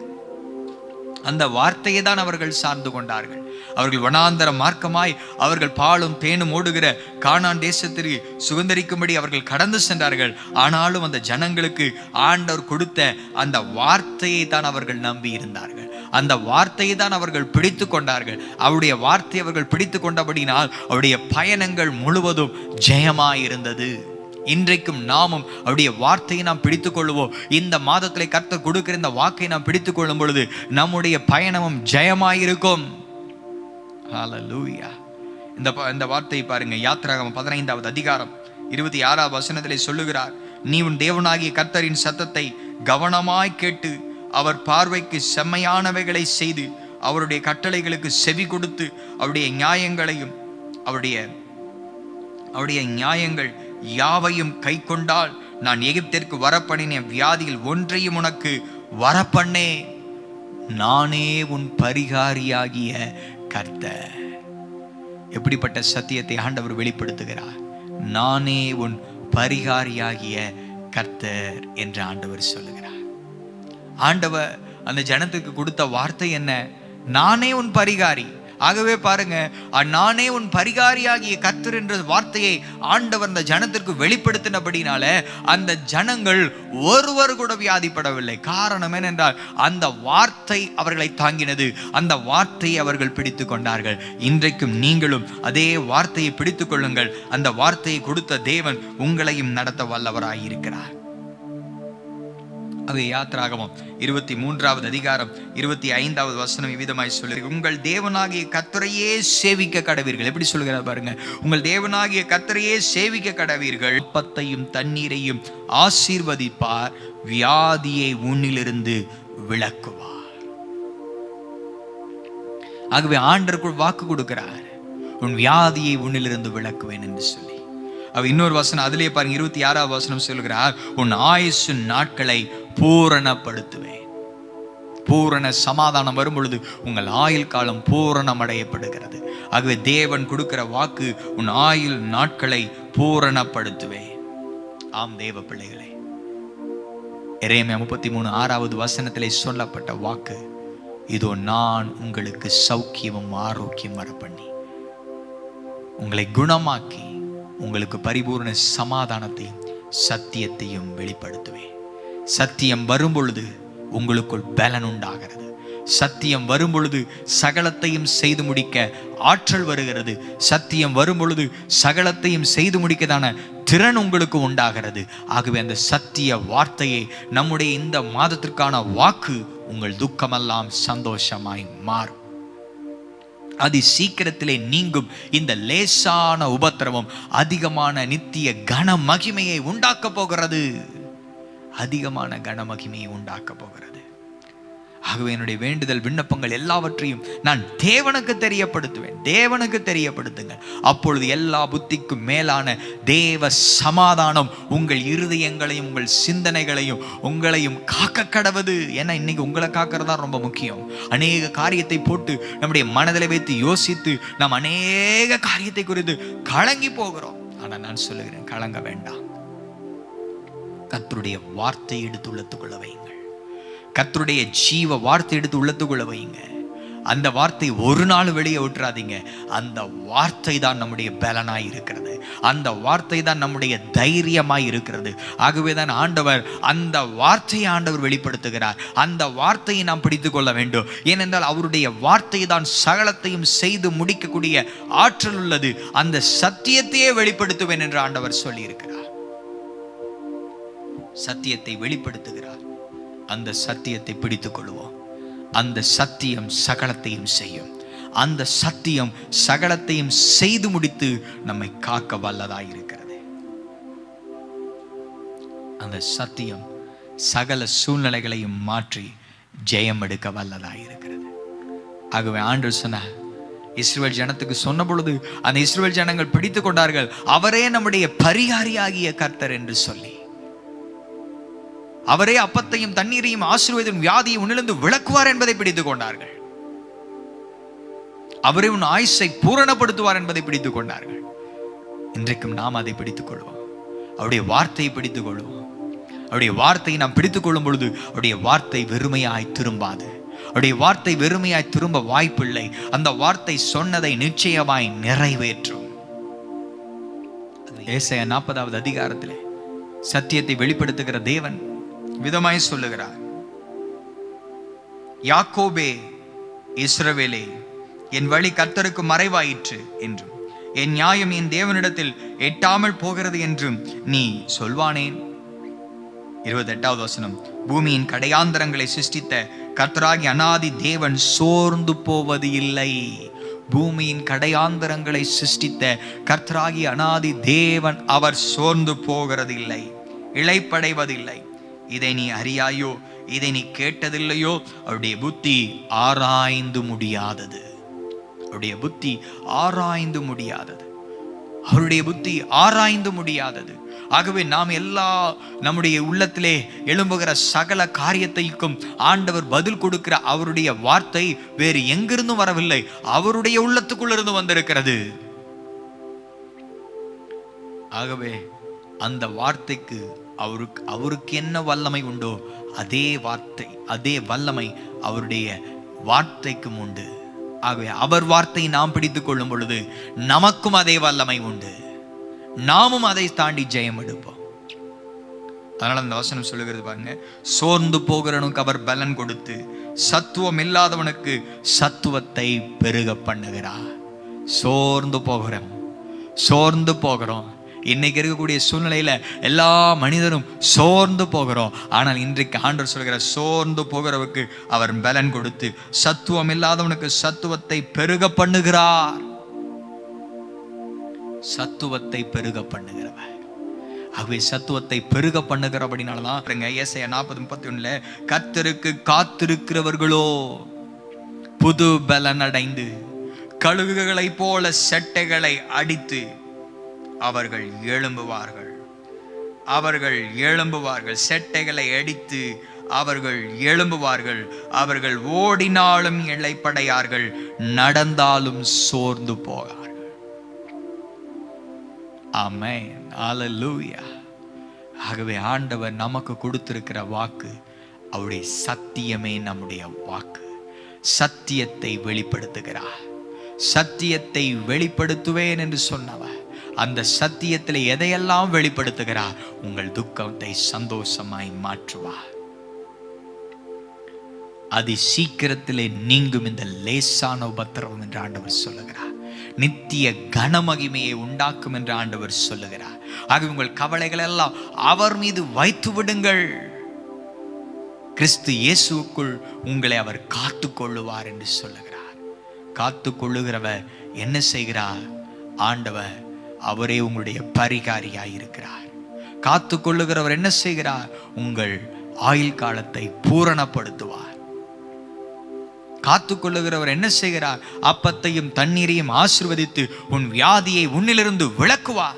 அந்த வார்த்தையை தான் அவர்கள் சார்ந்து கொண்டார்கள் அவர்கள் வனாந்தர மார்க்கமாய் அவர்கள் பாலும் தேனும் ஓடுகிற கானான் தேசத்திற்கு சுதந்திரிக்கும்படி அவர்கள் கடந்து சென்றார்கள் ஆனாலும் அந்த ஜனங்களுக்கு ஆண்டவர் கொடுத்த அந்த வார்த்தையை தான் அவர்கள் நம்பி இருந்தார்கள் அந்த வார்த்தையை தான் அவர்கள் பிடித்து கொண்டார்கள் அவருடைய வார்த்தையை அவர்கள் பிடித்து கொண்டபடினால் அவருடைய பயணங்கள் முழுவதும் ஜெயமாயிருந்தது இன்றைக்கும் நாமும் அவருடைய வார்த்தையை நாம் பிடித்துக் கொள்வோம் இந்த மாதத்திலே கர்த்தர் கொடுக்கிற இந்த வாக்கை நாம் பிடித்துக் கொள்ளும் பொழுது நம்முடைய பயணமும் ஜெயமாயிருக்கும் ஹalleluya இந்த ப- இந்த வார்த்தையை பாருங்க யாத்திராகமம் பதினைந்தாவது அதிகாரம் இருபத்தி ஆறாவது வசனத்திலே சொல்லுகிறார் நீ உன் தேவனாகிய கர்த்தரின் சத்தத்தை கவனமாய் கேட்டு அவர் பார்வைக்கு செம்மையானவைகளை செய்து அவருடைய கட்டளைகளுக்கு செவி கொடுத்து அவருடைய நியாயங்களையும் அவருடைய அவருடைய நியாயங்கள் யாவையும் கை கொண்டால் நான் எகிப்திற்கு வரப்பண்ணின வியாதியில் ஒன்றையும் உனக்கு வரப்பண்ணே நானே உன் பரிகாரியாகிய கர்த்தர் எப்படிப்பட்ட சத்தியத்தை ஆண்டவர் வெளிப்படுத்துகிறார் நானே உன் பரிகாரியாகிய கர்த்தர் என்று ஆண்டவர் சொல்லுகிறார் ஆண்டவர் அந்த ஜனத்துக்கு கொடுத்த வார்த்தை என்ன நானே உன் பரிகாரி ஆகவே பாருங்க அ, நானே உன் பரிகாரியாகிய கர்த்தர் என்ற வார்த்தையை ஆண்டவர் அந்த ஜனத்திற்கு வெளிப்படுத்தினபடினால அந்த ஜனங்கள் ஒருவர் கூட வியாதிப்படவில்லை காரணம் என்னென்றால் அந்த வார்த்தை அவர்களை தாங்கினது அந்த வார்த்தையை அவர்கள் பிடித்து கொண்டார்கள் இன்றைக்கும் நீங்களும் அதே வார்த்தையை பிடித்து கொள்ளுங்கள் அந்த வார்த்தையை கொடுத்த தேவன் உங்களையும் நடத்த வல்லவராயிருக்கிறார் அது யாத்திராகமம் இருபத்தி மூன்றாவது அதிகாரம் இருபத்தி ஐந்தாவது வசனம் இவ்விதமாய் சொல்லு உங்கள் தேவனாகிய கத்தரையே சேவிக்க கடவீர்கள் எப்படி சொல்லுகிறார் பாருங்க உங்கள் தேவனாகிய கத்தரையே சேவிக்க கடவீர்கள் அப்பத்தையும் தண்ணீரையும் ஆசீர்வதிப்பார் வியாதியை உன்னிலிருந்து விளக்குவார் ஆகவே ஆண்டருக்குள் வாக்கு கொடுக்கிறார் உன் வியாதியை உன்னிலிருந்து விளக்குவேன் என்று சொல்லி அவ இன்னொரு வசனம் அதிலே பாருங்க இருபத்தி ஆறாவது வசனம் சொல்கிறார் உன் ஆயுசு நாட்களை பூரணப்படுத்துவேன் பூரண சமாதானம் வரும் பொழுது உங்கள் ஆயுள் காலம் பூரணம் அடையப்படுகிறது ஆகவே தேவன் கொடுக்கிற வாக்கு உன் ஆயுள் நாட்களை பூரணப்படுத்துவேன் ஆம் தேவ பிள்ளைகளே எரேமியா முப்பத்தி மூணு ஆறாவது வசனத்திலே சொல்லப்பட்ட வாக்கு இதோ நான் உங்களுக்கு சௌக்கியமும் ஆரோக்கியம் வர பண்ணி உங்களை குணமாக்கி உங்களுக்கு பரிபூர்ண சமாதானத்தையும் சத்தியத்தையும் வெளிப்படுத்துவேன் சத்தியம் வரும் பொழுது உங்களுக்குள் பலன் உண்டாகிறது சத்தியம் வரும் பொழுது சகலத்தையும் செய்து முடிக்க ஆற்றல் வருகிறது சத்தியம் வரும் பொழுது சகலத்தையும் செய்து முடிக்கதான திறன் உங்களுக்கு உண்டாகிறது ஆகவே அந்த சத்திய வார்த்தையை நம்முடைய இந்த மாதத்திற்கான வாக்கு உங்கள் துக்கமெல்லாம் சந்தோஷமாய் மாறும் அதி சீக்கிரத்திலே நீங்கும் இந்த லேசான உபத்திரவம் அதிகமான நித்திய கன மகிமையை உண்டாக்க போகிறது அதிகமான கன மகிமையை உண்டாக்க போகிறது ஆகவே என்னுடைய வேண்டுதல் விண்ணப்பங்கள் எல்லாவற்றையும் நான் தேவனுக்கு தெரியப்படுத்துவேன் தேவனுக்கு தெரியப்படுத்துங்கள் அப்பொழுது எல்லா புத்திக்கும் மேலான தேவ சமாதானம் உங்கள் இருதயங்களையும் உங்கள் சிந்தனைகளையும் உங்களையும் காக்க கடவுது ஏன்னா இன்னைக்கு உங்களை காக்கிறதா ரொம்ப முக்கியம் அநேக காரியத்தை போட்டு நம்முடைய மனதில் வைத்து யோசித்து நாம் அநேக காரியத்தை குறித்து கலங்கி போகிறோம் ஆனா நான் சொல்லுகிறேன் கலங்க வேண்டாம் கர்த்தருடைய வார்த்தை எடுத்து உள்ளத்துக்குள்ள வையுங்கள் கர்த்தருடைய ஜீவ வார்த்தை எடுத்து உள்ளத்துக்குள்ள வையுங்க அந்த வார்த்தை ஒரு நாள் வெளியே விட்டுறாதீங்க அந்த வார்த்தை தான் நம்முடைய பலனாய் இருக்கிறது அந்த வார்த்தை தான் நம்முடைய தைரியமாய் இருக்கிறது ஆகவே தான் ஆண்டவர் அந்த வார்த்தையை ஆண்டவர் வெளிப்படுத்துகிறார் அந்த வார்த்தையை நாம் பிடித்து கொள்ள வேண்டும் ஏனென்றால் அவருடைய வார்த்தை தான் சகலத்தையும் செய்து முடிக்கக்கூடிய ஆற்றல் உள்ளது அந்த சத்தியத்தையே வெளிப்படுத்துவேன் என்று ஆண்டவர் சொல்லியிருக்கிறார் சத்தியத்தை வெளிப்படுத்துகிறார் அந்த சத்தியத்தை பிடித்துக் கொள்வோம் அந்த சத்தியம் சகலத்தையும் செய்யும் அந்த சத்தியம் சகலத்தையும் செய்து முடித்து நம்மை காக்க வல்லதாய் இருக்கிறது அந்த சத்தியம் சகல சூழ்நிலைகளையும் மாற்றி ஜெயம் எடுக்க வல்லதாய் இருக்கிறது ஆகவே ஆண்டு சொன்னார் இஸ்ரேல் ஜனத்துக்கு சொன்ன பொழுது அந்த இஸ்ரேல் ஜனங்கள் பிடித்து கொண்டார்கள் அவரே நம்முடைய பரிகாரியாகிய கர்த்தர் என்று சொல்லி அவரே அப்பத்தையும் தண்ணீரையும் ஆசீர்வதியும் வியாதியை உன்னிலிருந்து விளக்குவார் என்பதை பிடித்துக் கொண்டார்கள் அவரே உன் ஆயுசை பூரணப்படுத்துவார் என்பதை பிடித்துக் கொண்டார்கள் இன்றைக்கும் நாம் அதை பிடித்துக் கொள்வோம் அவருடைய வார்த்தையை பிடித்துக் கொள்வோம் அவருடைய வார்த்தையை நாம் பிடித்துக் கொள்ளும் பொழுது அவருடைய வார்த்தை வெறுமையாய் திரும்பாது அவருடைய வார்த்தை வெறுமையாய் திரும்ப வாய்ப்பில்லை அந்த வார்த்தை சொன்னதை நிச்சயமாய் நிறைவேற்றும் ஏசாயா நாற்பதாவது அதிகாரத்திலே சத்தியத்தை வெளிப்படுத்துகிற தேவன் விதமாய் சொல்லுகிறார் யாக்கோபே இஸ்ரவேலே என் வழி கர்த்தருக்கு மறைவாயிற்று என்றும் என் நியாயம் என் தேவனிடத்தில் எட்டாமல் போகிறது என்றும் நீ சொல்வானேன் இருபத்தெட்டாவது வசனம் பூமியின் கடையாந்தரங்களை சிருஷ்டித்த கர்த்தராகி அனாதி தேவன் சோர்ந்து போவது இல்லை பூமியின் கடையாந்தரங்களை சிருஷ்டித்த கர்த்தராகி அனாதி தேவன் அவர் சோர்ந்து போகிறதில்லை இழைப்படைவதில்லை இதை நீ அறியாயோ இதை நீ கேட்டதில்லையோ அவருடைய புத்தி ஆராய்ந்து முடியாதது அவருடைய புத்தி ஆராய்ந்து முடியாதது அவருடைய புத்தி ஆராய்ந்து முடியாதது ஆகவே நாம் எல்லா நம்முடைய உள்ளத்திலே எழும்புகிற சகல காரியத்தைக்கும் ஆண்டவர் பதில் கொடுக்கிற அவருடைய வார்த்தை வேறு எங்கிருந்தும் வரவில்லை அவருடைய உள்ளத்துக்குள்ளிருந்து வந்திருக்கிறது ஆகவே அந்த வார்த்தைக்கு அவருக்கு அவருக்கு என்ன வல்லமை உண்டோ அதே வார்த்தை அதே வல்லமை அவருடைய வார்த்தைக்கும் உண்டு ஆகவே அவர் வார்த்தையை நாம் பிடித்துக் கொள்ளும் பொழுது நமக்கும் அதே வல்லமை உண்டு நாமும் அதை தாண்டி ஜெயம் எடுப்போம் அதனால அந்த வசனம் சொல்லுகிறது பாருங்க சோர்ந்து போகிறவனுக்கு அவர் பலன் கொடுத்து சத்துவம் இல்லாதவனுக்கு சத்துவத்தை பெருக பண்ணுகிறார் சோர்ந்து போகிறோம் சோர்ந்து போகிறோம் இன்னைக்கு இருக்கக்கூடிய சூழ்நிலையில எல்லா மனிதரும் சோர்ந்து போகிறோம் ஆனால் இன்றைக்கு ஆண்டவர் சொல்கிற சோர்ந்து போகிறவருக்கு அவர் பலன் கொடுத்து சத்துவம் இல்லாதவனுக்கு சத்துவத்தை பெருக பண்ணுகிறார் சத்துவத்தை பெருக பண்ணுகிறவர் ஆகவே சத்துவத்தை பெருக பண்ணுகிறபடினாலதான் பாருங்க ஏசையா நாற்பது முப்பத்தி ஒண்ணுல கர்த்தருக்கு காத்திருக்கிறவர்களோ புது பலன் அடைந்து கழுகுகளைப் போல செட்டைகளை அடித்து அவர்கள் எழும்புவார்கள் அவர்கள் எழும்புவார்கள் செட்டைகளை அடித்து அவர்கள் எழும்புவார்கள் அவர்கள் ஓடினாலும் இளைப்படையார்கள் நடந்தாலும் சோர்ந்து போவார்கள் ஆமென் ஹalleluya ஆகவே ஆண்டவர் நமக்கு கொடுத்திருக்கிற வாக்கு அவருடைய சத்தியமே நம்முடைய வாக்கு சத்தியத்தை வெளிப்படுத்துகிறார் சத்தியத்தை வெளிப்படுத்துவேன் என்று சொன்னவர் அந்த சத்தியத்தில் எதையெல்லாம் வெளிப்படுத்துகிறார் உங்கள் துக்கத்தை சந்தோஷமாய் மாற்றுவார் அதி சீக்கிரத்திலே நீங்கும் இந்த லேசான உபத்திரவம் என்று ஆண்டவர் சொல்லுகிறார் நித்திய கனமகிமையை உண்டாக்கும் என்று ஆண்டவர் சொல்லுகிறார் ஆக உங்கள் கவலைகள் எல்லாம் அவர் மீது வைத்து விடுங்கள் கிறிஸ்து இயேசுவுக்குள் உங்களை அவர் காத்து கொள்ளுவார் என்று சொல்லுகிறார் காத்து கொள்ளுகிறவர் என்ன செய்கிறார் ஆண்டவர் அவரே உங்களுடைய பரிகாரியாய் இருக்கிறார் காத்து கொள்ளுகிறவர் என்ன செய்கிறார் உங்கள் ஆயுள் காலத்தை பூரணப்படுத்துவார் காத்து கொள்ளுகிறவர் என்ன செய்கிறார் அப்பத்தையும் தண்ணீரையும் ஆசிர்வதித்து உன் வியாதியை உன்னிலிருந்து விளக்குவார்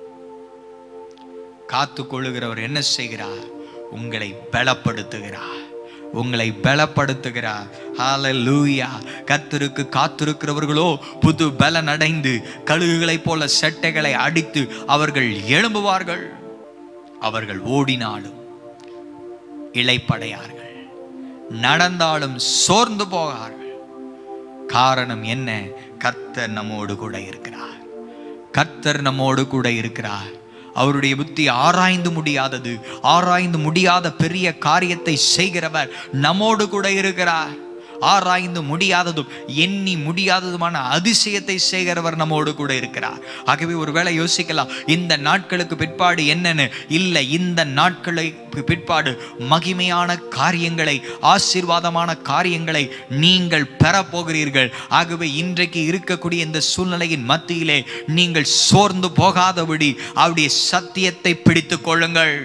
காத்து கொள்ளுகிறவர் என்ன செய்கிறார் உங்களை பலப்படுத்துகிறார் உங்களை பலப்படுத்துகிறார் ஹalleluya கர்த்தருக்கு காத்திருக்கிறவர்களோ புது பலன் அடைந்து கழுகுகளைப் போல செட்டைகளை அடித்து அவர்கள் எழும்புவார்கள் அவர்கள் ஓடினாலும் இளைப்படையார்கள் நடந்தாலும் சோர்ந்து போகார்கள் காரணம் என்ன கர்த்தர் நம்மோடு கூட இருக்கிறார் கர்த்தர் நம்மோடு கூட இருக்கிறார் அவருடைய புத்தி ஆராய்ந்து முடியாதது ஆராய்ந்து முடியாத பெரிய காரியத்தை செய்கிறவர் நம்மோடு கூட இருக்கிறார் ஆராய்ந்து முடியாததும் எண்ணி முடியாததுமான அதிசயத்தை செய்கிறவர் நம்மோடு கூட இருக்கிறார் ஆகவே ஒருவேளை யோசிக்கலாம் இந்த நாட்களுக்கு பிற்பாடு என்னன்னு இல்லை இந்த நாட்களுக்கு பிற்பாடு மகிமையான காரியங்களை ஆசீர்வாதமான காரியங்களை நீங்கள் பெறப்போகிறீர்கள் ஆகவே இன்றைக்கு இருக்கக்கூடிய இந்த சூழ்நிலையின் மத்தியிலே நீங்கள் சோர்ந்து போகாதபடி அவருடைய சத்தியத்தை பிடித்துக் கொள்ளுங்கள்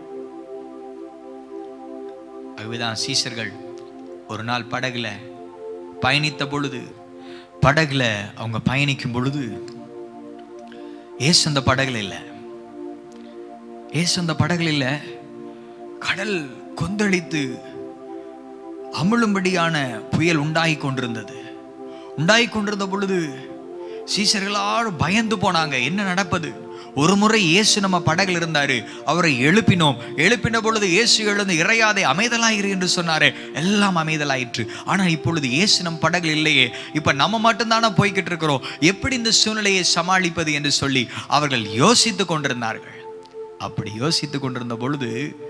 ஆகவேதான் சீசர்கள் ஒரு நாள் படகுல பயணித்த பொழுது படகுல அவங்க பயணிக்கும் பொழுது ஏசு அந்த படகுல இல்லை ஏசு அந்த படகுல இல்லை கடல் கொந்தளித்து அமிழும்படியான புயல் உண்டாகி கொண்டிருந்தது உண்டாகி கொண்டிருந்த பொழுது சீசர்களாரும் பயந்து போனாங்க என்ன நடப்பது ஒரு முறை இயேசு நம்ம படகுல இருந்தாரு அவரை எழுப்பினோம் எழுப்பின பொழுது இயேசு எழுந்து இறையாதே அமைதலாயிரு என்று சொன்னாரு எல்லாம் அமைதலாயிற்று ஆனா இப்பொழுது இயேசு நம் படகுல இல்லையே இப்ப நம்ம மட்டும்தானே போய்கிட்டு இருக்கிறோம் எப்படி இந்த சூழ்நிலையை சமாளிப்பது என்று சொல்லி அவர்கள் யோசித்து கொண்டிருந்தார்கள் அப்படி யோசித்து கொண்டிருந்த பொழுது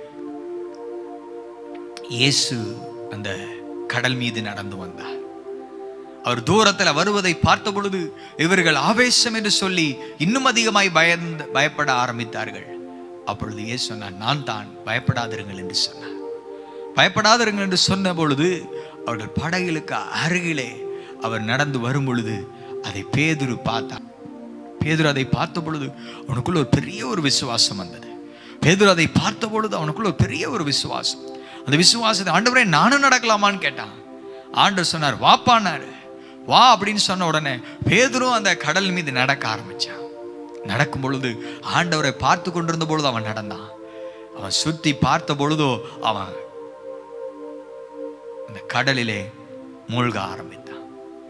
இயேசு அந்த கடல் மீது நடந்து வந்தார் அவர் தூரத்தில் வருவதை பார்த்த பொழுது இவர்கள் ஆவேசம் என்று சொல்லி இன்னும் அதிகமாய் பயந்து பயப்பட ஆரம்பித்தார்கள் அப்பொழுது இயேசு சொன்னார் நான் தான் பயப்படாதிருங்கள் என்று சொன்னார் பயப்படாதிருங்கள் என்று சொன்ன பொழுது அவர்கள் படகிலுக்கு அருகிலே அவர் நடந்து வரும் பொழுது அதை பேதுரு பார்த்தார் பேதுரு அதை பார்த்த பொழுது அவனுக்குள்ள ஒரு பெரிய ஒரு விசுவாசம் வந்தது பேதுரு அதை பார்த்த பொழுது அவனுக்குள்ள ஒரு பெரிய ஒரு விசுவாசம் அந்த விசுவாசத்தை ஆண்டவரே நானும் நடக்கலாமான்னு கேட்டான் ஆண்டவர் சொன்னார் வாப்பானாரு வா அப்படின்னு சொன்ன உடனே பேதுரும் அந்த கடல் மீது நடக்க ஆரம்பிச்சான் நடக்கும் பொழுது ஆண்டவரை பார்த்து கொண்டிருந்த பொழுது அவன் நடந்தான் அவன் சுத்தி பார்த்த பொழுதோ அவன் அந்த கடலிலே மூழ்க ஆரம்பித்தான்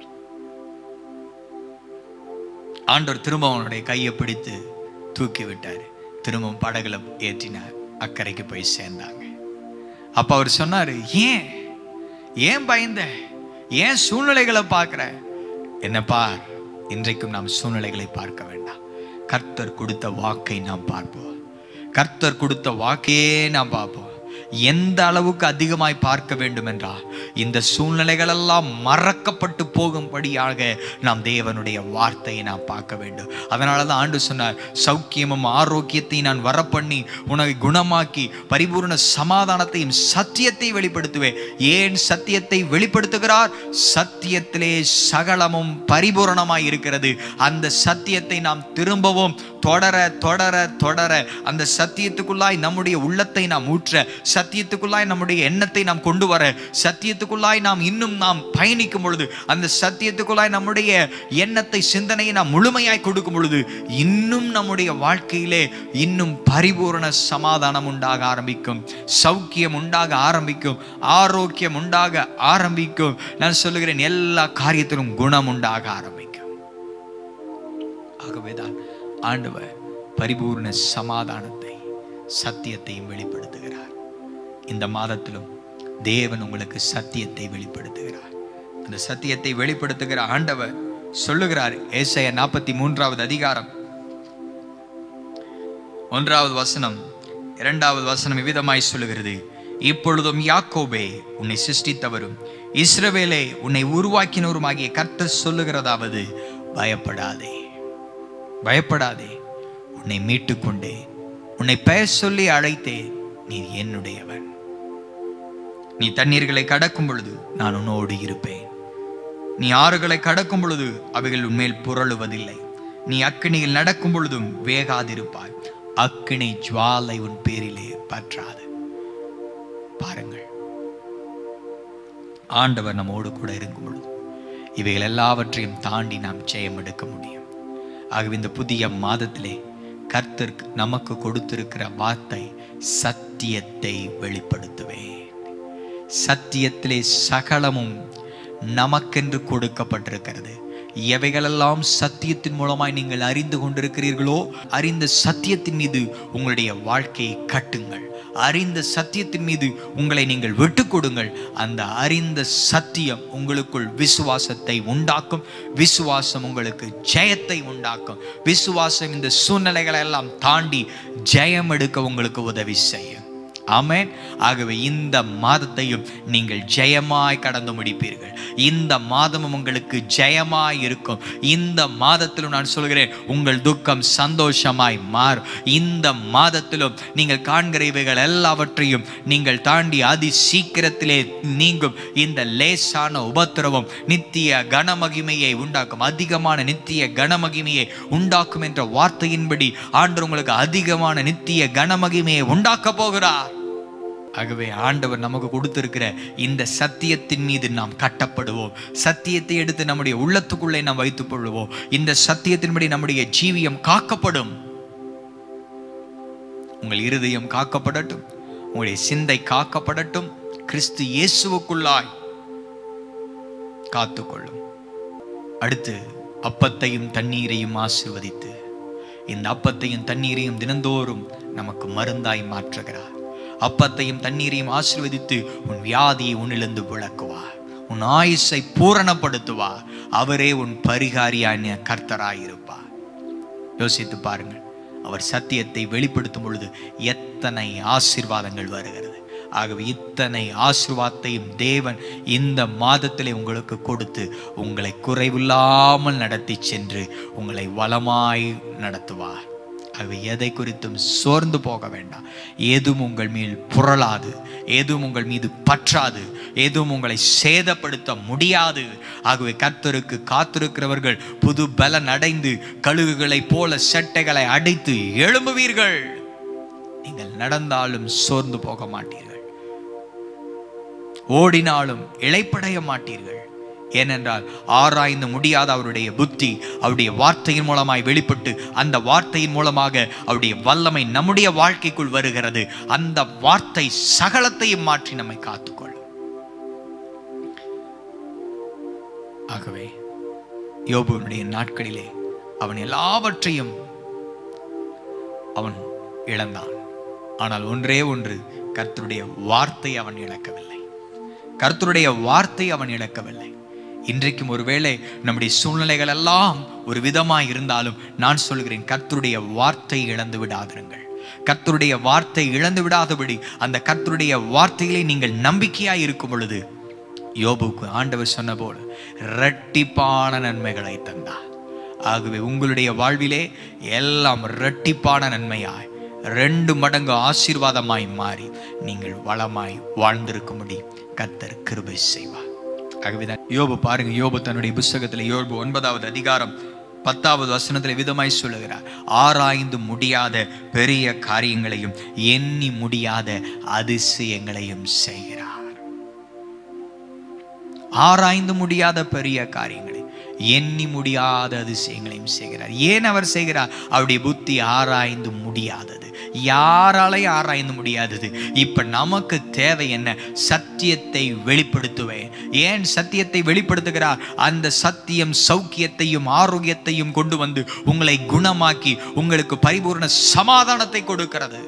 ஆண்டவர் திரும்ப அவனுடைய கையை பிடித்து தூக்கி விட்டார் திரும்பவும் படகுல ஏற்றினார் அக்கறைக்கு போய் சேர்ந்தாங்க அப்ப அவர் சொன்னாரு ஏன் ஏன் பயந்த ஏன் சூழ்நிலைகளை பார்க்கிற என்ன பார் இன்றைக்கும் நாம் சூழ்நிலைகளை பார்க்க வேண்டாம் கர்த்தர் கொடுத்த வாக்கை நாம் பார்ப்போம் கர்த்தர் கொடுத்த வாக்கையே நாம் பார்ப்போம் எந்த அளவுக்கு அதிகமாய் பார்க்க வேண்டும் என்றால் இந்த சூழ்நிலைகள் எல்லாம் மறக்கப்பட்டு போகும்படியாக நாம் தேவனுடைய வார்த்தையை நாம் பார்க்க வேண்டும் அதனால தான் ஆண்டு சொன்னார் சௌக்கியமும் ஆரோக்கியத்தையும் நான் வரப்பண்ணி உனக்கு குணமாக்கி பரிபூர்ண சமாதானத்தையும் சத்தியத்தை வெளிப்படுத்துவேன் ஏன் சத்தியத்தை வெளிப்படுத்துகிறார் சத்தியத்திலே சகலமும் பரிபூரணமாய் இருக்கிறது அந்த சத்தியத்தை நாம் திரும்பவும் தொடர தொடர தொடர அந்த சத்தியத்துக்குள்ளாய் நம்முடைய உள்ளத்தை நாம் ஊற்ற சத்தியத்துக்குள்ளாய் நம்முடைய எண்ணத்தை நாம் கொண்டு வர சத்தியத்துக்குள்ளாய் நாம் இன்னும் நாம் பயணிக்கும் பொழுது அந்த சத்தியத்துக்குள்ளாய் நம்முடைய எண்ணத்தை சிந்தனையை நாம் முழுமையாய் கொடுக்கும் பொழுது இன்னும் நம்முடைய வாழ்க்கையிலே இன்னும் பரிபூரண சமாதானம் உண்டாக ஆரம்பிக்கும் சௌக்கியம் உண்டாக ஆரம்பிக்கும் ஆரோக்கியம் உண்டாக ஆரம்பிக்கும் நான் சொல்லுகிறேன் எல்லா காரியத்திலும் குணம் உண்டாக ஆரம்பிக்கும் ஆகவேதான் ஆண்டவர் பரிபூர்ண சமாதானத்தை சத்தியத்தையும் வெளிப்படுத்துகிறார் இந்த மாதத்திலும் தேவன் உங்களுக்கு சத்தியத்தை வெளிப்படுத்துகிறார் அந்த சத்தியத்தை வெளிப்படுத்துகிற ஆண்டவர் சொல்லுகிறார் ஏசாய நாற்பத்தி மூன்றாவது அதிகாரம் ஒன்றாவது வசனம் இரண்டாவது வசனம் விவிதமாய் சொல்லுகிறது இப்பொழுதும் யாக்கோபே உன்னை சிருஷ்டித்தவரும் இஸ்ரவேலே உன்னை உருவாக்கினவருமாகிய கர்த்தர் சொல்லுகிறதாவது பயப்படாதே பயப்படாதே உன்னை மீட்டுக்கொண்டே உன்னை பெயர் சொல்லி அழைத்தேன் நீ என்னுடையவன் நீ தண்ணீர்களை கடக்கும் பொழுது நான் உன்னோடு இருப்பேன் நீ ஆறுகளை கடக்கும் பொழுது அவைகள் உன்மேல் புரளுவதில்லை நீ அக்கினியில் நடக்கும் பொழுதும் வேகாதிருப்பாய் அக்கினி ஜுவாலை உன் பேரிலே பற்றாது பாருங்கள் ஆண்டவர் நம்மோடு கூட இருக்கும் பொழுது இவைகள் எல்லாவற்றையும் தாண்டி நாம் ஜெயம் எடுக்க முடியும் ஆகவே இந்த புதிய மாதத்திலே கர்த்தர் நமக்கு கொடுத்திருக்கிற வார்த்தை சத்தியத்தை வெளிப்படுத்துவேன் சத்தியத்திலே சகலமும் நமக்கென்று கொடுக்கப்பட்டிருக்கிறது எவைகளெல்லாம் சத்தியத்தின் மூலமாய் நீங்கள் அறிந்து கொண்டிருக்கிறீர்களோ அறிந்த சத்தியத்தின் மீது உங்களுடைய வாழ்க்கையை கட்டுங்கள் அறிந்த சத்தியத்தின் மீது உங்களை நீங்கள் விட்டு கொடுங்கள் அந்த அறிந்த சத்தியம் உங்களுக்குள் விசுவாசத்தை உண்டாக்கும் விசுவாசம் உங்களுக்கு ஜெயத்தை உண்டாக்கும் விசுவாசம் இந்த சூழ்நிலைகளை எல்லாம் தாண்டி ஜெயம் எடுக்க உங்களுக்கு உதவி செய்யும் ஆமென் ஆகவே இந்த மாதத்தையும் நீங்கள் ஜெயமாய் கடந்து முடிப்பீர்கள் இந்த மாதமும் உங்களுக்கு ஜெயமாய் இருக்கும் இந்த மாதத்திலும் நான் சொல்கிறேன் உங்கள் துக்கம் சந்தோஷமாய் மாறும் இந்த மாதத்திலும் நீங்கள் காண்கிற இவைகள் எல்லாவற்றையும் நீங்கள் தாண்டி அதி சீக்கிரத்திலே நீங்கும் இந்த லேசான உபத்திரவம் நித்திய கனமகிமையை உண்டாக்கும் அதிகமான நித்திய கனமகிமையை உண்டாக்கும் என்ற வார்த்தையின்படி ஆண்டு உங்களுக்கு அதிகமான நித்திய கனமகிமையை உண்டாக்க போகிறார் ஆகவே ஆண்டவர் நமக்கு கொடுத்திருக்கிற இந்த சத்தியத்தின் மீது நாம் கட்டப்படுவோம் சத்தியத்தை எடுத்து நம்முடைய உள்ளத்துக்குள்ளே நாம் வைத்துக் கொள்வோம் இந்த சத்தியத்தின்படி நம்முடைய ஜீவியம் காக்கப்படும் உங்கள் இருதயம் காக்கப்படட்டும் உங்களுடைய சிந்தை காக்கப்படட்டும் கிறிஸ்து இயேசுவுக்குள்ளாய் காத்துக்கொள்ளும் அடுத்து அப்பத்தையும் தண்ணீரையும் ஆசிர்வதித்து இந்த அப்பத்தையும் தண்ணீரையும் தினந்தோறும் நமக்கு மருந்தாய் மாற்றுகிறார் அப்பத்தையும் தண்ணீரையும் ஆசீர்வதித்து உன் வியாதியை உன்னிலிருந்து விளக்குவார் உன் ஆயுசை பூரணப்படுத்துவார் அவரே உன் பரிகாரியான கர்த்தராயிருப்பார் யோசித்து பாருங்கள் அவர் சத்தியத்தை வெளிப்படுத்தும் பொழுது எத்தனை ஆசீர்வாதங்கள் வருகிறது ஆகவே இத்தனை ஆசீர்வாதத்தையும் தேவன் இந்த மாதத்திலே உங்களுக்கு கொடுத்து உங்களை குறைவில்லாமல் நடத்தி சென்று உங்களை வளமாய் நடத்துவார் ஆகவே எதை குறித்தும் சோர்ந்து போக வேண்டாம் எதுவும் உங்கள் மேல் புரளாது எதுவும் உங்கள் மீது பற்றாது எதுவும் உங்களை சேதப்படுத்த முடியாது ஆகவே கர்த்தருக்கு காத்திருக்கிறவர்கள் புது பலன் அடைந்து கழுகுகளைப் போல செட்டைகளை அடைத்து எழும்புவீர்கள் நீங்கள் நடந்தாலும் சோர்ந்து போக மாட்டீர்கள் ஓடினாலும் இளைப்படைய மாட்டீர்கள் ஏனென்றால் ஆராய்ந்து முடியாத அவருடைய புத்தி அவருடைய வார்த்தையின் மூலமாய் வெளிப்பட்டு அந்த வார்த்தையின் மூலமாக அவருடைய வல்லமை நம்முடைய வாழ்க்கைக்குள் வருகிறது அந்த வார்த்தை சகலத்தையும் மாற்றி நம்மை காத்துக்கொள்ளும் ஆகவே யோபுனுடைய நாட்களிலே அவன் எல்லாவற்றையும் அவன் இழந்தான் ஆனால் ஒன்றே ஒன்று கர்த்தருடைய வார்த்தை அவன் இழக்கவில்லை கர்த்தருடைய வார்த்தை அவன் இழக்கவில்லை இன்றைக்கும் ஒருவேளை நம்முடைய சூழ்நிலைகள் எல்லாம் ஒரு விதமாய் இருந்தாலும் நான் சொல்கிறேன் கர்த்தருடைய வார்த்தை இழந்து விடாதிருங்கள் கர்த்தருடைய வார்த்தை இழந்து விடாதபடி அந்த கர்த்தருடைய வார்த்தையிலே நீங்கள் நம்பிக்கையாய் இருக்கும் பொழுது யோபுக்கு ஆண்டவர் சொன்ன போல இரட்டிப்பான நன்மைகளை தந்தார் ஆகவே உங்களுடைய வாழ்விலே எல்லாம் இரட்டிப்பான நன்மையாய் ரெண்டு மடங்கு ஆசீர்வாதமாய் மாறி நீங்கள் வளமாய் வாழ்ந்திருக்கும்படி கர்த்தர் கிருபை செய்வார் ஆகவேதான் யோபு பாருங்க யோபு தன்னுடைய புஸ்தகத்தில் யோபு ஒன்பதாவது அதிகாரம் பத்தாவது வசனத்தில் விதமாய் சொல்லுகிறார் ஆராய்ந்து முடியாத பெரிய காரியங்களையும் எண்ணி முடியாத அதிசயங்களையும் செய்கிறார் ஆராய்ந்து முடியாத பெரிய காரியங்களை எண்ணி முடியாத அதிசயங்களையும் செய்கிறார் ஏன் அவர் செய்கிறார் அவருடைய புத்தி ஆராய்ந்து முடியாதது யாராலையும் ஆராய்ந்து முடியாதது இப்ப நமக்கு தேவை என்ன சத்தியத்தை வெளிப்படுத்துவேன் ஏன் சத்தியத்தை வெளிப்படுத்துகிறார் அந்த சத்தியம் சௌக்கியத்தையும் ஆரோக்கியத்தையும் கொண்டு வந்து உங்களை குணமாக்கி உங்களுக்கு பரிபூர்ண சமாதானத்தை கொடுக்கிறது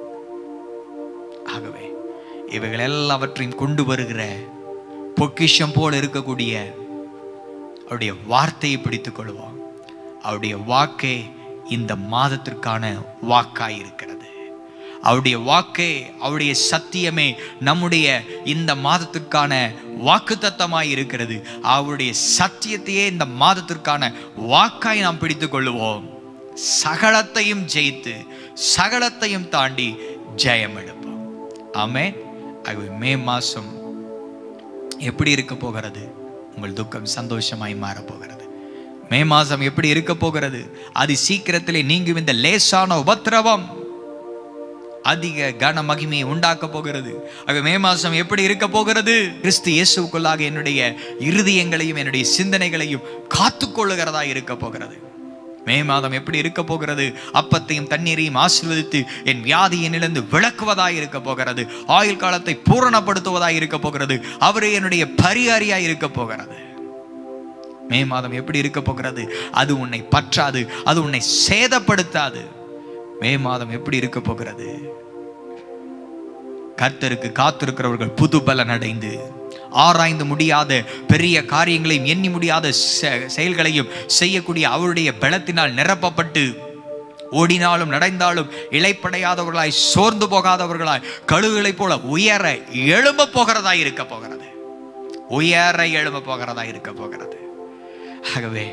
ஆகவே இவைகள் எல்லாவற்றையும் கொண்டு வருகிற பொக்கிஷம் போல இருக்கக்கூடிய அவருடைய வார்த்தையை பிடித்துக் கொள்வோம் அவருடைய வாக்கே இந்த மாதத்திற்கான வாக்காய் இருக்கிறது அவருடைய வாக்கே அவருடைய சத்தியமே நம்முடைய இந்த மாதத்திற்கான வாக்குத்தத்தமாய் இருக்கிறது அவருடைய சத்தியத்தையே இந்த மாதத்திற்கான வாக்காய் நாம் பிடித்துக் கொள்ளுவோம் சகலத்தையும் ஜெயித்து சகலத்தையும் தாண்டி ஜெயம் எடுப்போம் ஆமே ஆகவே மே மாசம் எப்படி இருக்க போகிறது உங்கள் துக்கம் சந்தோஷமாய் மாறப் போகிறது மே மாதம் எப்படி இருக்க போகிறது அது சீக்கிரத்திலே நீங்கும் இந்த லேசான உபத்திரவம் அதிக கன மகிமையை உண்டாக்க போகிறது ஆக மே மாசம் எப்படி இருக்க போகிறது கிறிஸ்து இயேசுக்குள்ளாக என்னுடைய இருதயங்களையும் என்னுடைய சிந்தனைகளையும் காத்துக்கொள்ளுகிறதா இருக்க போகிறது மே மாதம் எப்படி இருக்க போகிறது அப்பத்தையும் தண்ணீரையும் ஆசீர்வதித்து என் வியாதியை நிலந்து விளக்குவதாய் இருக்க போகிறது ஆயுள் காலத்தை பூரணப்படுத்துவதாய் இருக்க போகிறது அவரே என்னுடைய பரிகாரியாய் இருக்க போகிறது மே மாதம் எப்படி இருக்க போகிறது அது உன்னை பற்றாது அது உன்னை சேதப்படுத்தாது மே மாதம் எப்படி இருக்க போகிறது கர்த்தருக்கு காத்திருக்கிறவர்கள் புது பலன் அடைந்து ஆராய்ந்து முடியாத பெரிய காரியங்களையும் எண்ணி முடியாத செ- செயல்களையும் செய்யக்கூடிய அவருடைய பலத்தினால் நிரப்பப்பட்டு ஓடினாலும் நடந்தாலும் இளைப்படையாதவர்களாய் சோர்ந்து போகாதவர்களாய் கழுகுகளைப் போல உயர எழும்ப போகிறதாய் இருக்க போகிறது உயர எழும்ப போகிறதா இருக்க போகிறது ஆகவே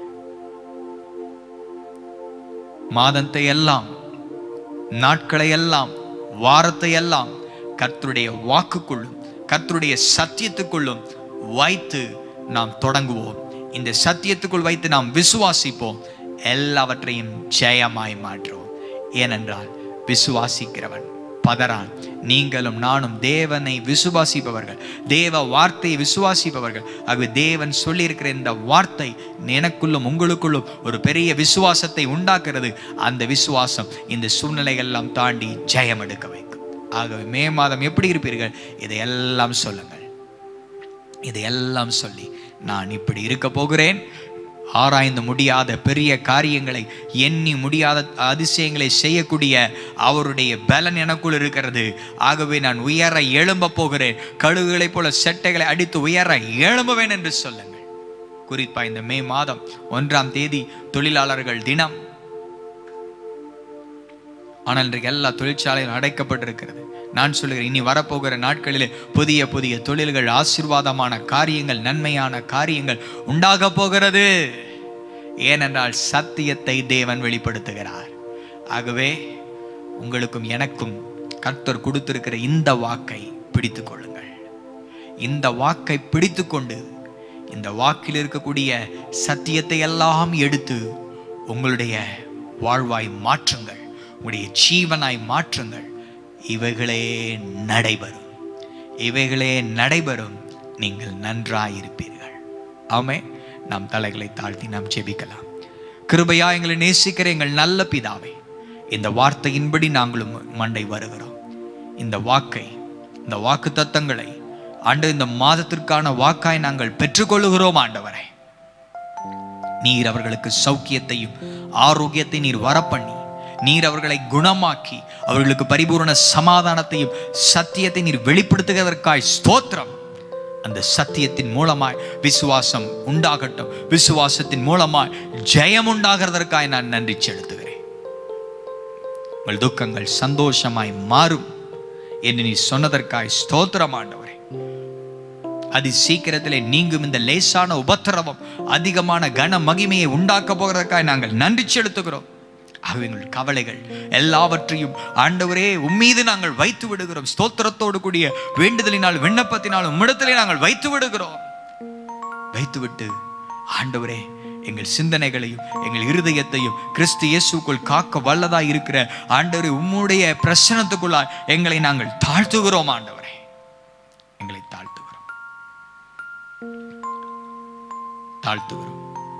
மாதத்தை எல்லாம் நாட்களை எல்லாம் வாரத்தை எல்லாம் கர்த்தருடைய வாக்குக்குள்ளும் கர்த்தருடைய சத்தியத்துக்குள்ளும் வைத்து நாம் தொடங்குவோம் இந்த சத்தியத்துக்குள் வைத்து நாம் விசுவாசிப்போம் எல்லாவற்றையும் ஜெயமாய் மாற்றுவோம் ஏனென்றால் விசுவாசிக்கிறவன் பதறான் நீங்களும் நானும் தேவனை விசுவாசிப்பவர்கள் தேவ வார்த்தையை விசுவாசிப்பவர்கள் ஆகவே தேவன் சொல்லியிருக்கிற இந்த வார்த்தை எனக்குள்ளும் உங்களுக்குள்ளும் ஒரு பெரிய விசுவாசத்தை உண்டாக்குறது அந்த விசுவாசம் இந்த சூழ்நிலைகள் எல்லாம் தாண்டி ஜெயம் எடுக்க வைக்கும் ஆகவே மே மாதம் எப்படி இருப்பீர்கள் இதையெல்லாம் சொல்லுங்கள் இதையெல்லாம் சொல்லி நான் இப்படி இருக்க போகிறேன் ஆராய்ந்து முடியாத பெரிய காரியங்களை எண்ணி முடியாத அதிசயங்களை செய்யக்கூடிய அவருடைய பலன் எனக்குள் இருக்கிறது ஆகவே நான் உயர எழும்ப போகிறேன் கழுகுகளைப் போல செட்டைகளை அடித்து உயர எழும்புவேன் என்று சொல்லுங்கள் குறிப்பா இந்த மே மாதம் ஒன்றாம் தேதி தொழிலாளர்கள் தினம் ஆனால் இன்றைக்கு எல்லா தொழிற்சாலையும் அடைக்கப்பட்டிருக்கிறது நான் சொல்லுகிறேன் இனி வரப்போகிற நாட்களிலே புதிய புதிய தொழில்கள் ஆசீர்வாதமான காரியங்கள் நன்மையான காரியங்கள் உண்டாக போகிறது ஏனென்றால் சத்தியத்தை தேவன் வெளிப்படுத்துகிறார் ஆகவே உங்களுக்கும் எனக்கும் கர்த்தர் கொடுத்திருக்கிற இந்த வாக்கை பிடித்துக் கொள்ளுங்கள் இந்த வாக்கை பிடித்துக்கொண்டு இந்த வாக்கில் இருக்கக்கூடிய சத்தியத்தை எல்லாம் எடுத்து உங்களுடைய வாழ்வாய் மாற்றுங்கள் உங்களுடைய ஜீவனாய் மாற்றுங்கள் இவைகளே நடைபெறும் இவைகளே நடைபெறும் நீங்கள் நன்றாயிருப்பீர்கள் ஆமே நாம் தலைகளை தாழ்த்தி நாம் ஜெபிக்கலாம் கிருபையா எங்களை நேசிக்கிற எங்கள் நல்ல பிதாவே இந்த வார்த்தையின்படி நாங்களும் மண்டை வருகிறோம் இந்த வாக்கை இந்த வாக்கு தத்தங்களை ஆண்டு இந்த மாதத்திற்கான வாக்காய் நாங்கள் பெற்றுக்கொள்ளுகிறோம் ஆண்டவரை நீர் அவர்களுக்கு சௌக்கியத்தையும் ஆரோக்கியத்தை நீர் வரப்பண்ணி நீர் அவர்களை குணமாக்கி அவர்களுக்கு பரிபூரண சமாதானத்தையும் சத்தியத்தை நீர் வெளிப்படுத்துகிறதற்காய் ஸ்தோத்திரம் அந்த சத்தியத்தின் மூலமாய் விசுவாசம் உண்டாகட்டும் விசுவாசத்தின் மூலமாய் ஜெயம் உண்டாகிறதற்காய் நான் நன்றி செலுத்துகிறேன் உங்கள் துக்கங்கள் சந்தோஷமாய் மாறும் என்று நீ சொன்னதற்காய் ஸ்தோத்திரம் ஆண்டவரே அதி சீக்கிரத்திலே நீங்கும் இந்த லேசான உபத்திரவம் அதிகமான கன மகிமையை உண்டாக்க போகிறதற்காக நாங்கள் நன்றி செலுத்துகிறோம் ஆகவே எங்கள் கவலைகள் எல்லாவற்றையும் ஆண்டவரே உம்மீது நாங்கள் வைத்து விடுகிறோம் ஸ்தோத்திரத்தோடு கூடிய வேண்டுதலினால் விண்ணப்பத்தினால் உம்மிடத்திலே நாங்கள் வைத்து விடுகிறோம் வைத்துவிட்டு ஆண்டவரே எங்கள் சிந்தனைகளையும் எங்கள் இருதயத்தையும் கிறிஸ்து இயேசுக்குள் காக்க வல்லதாய் இருக்கிற ஆண்டவரே உம்முடைய பிரசனத்துக்குள்ளாய் எங்களை நாங்கள் தாழ்த்துகிறோம் ஆண்டவரே எங்களை தாழ்த்துகிறோம் தாழ்த்துகிறோம்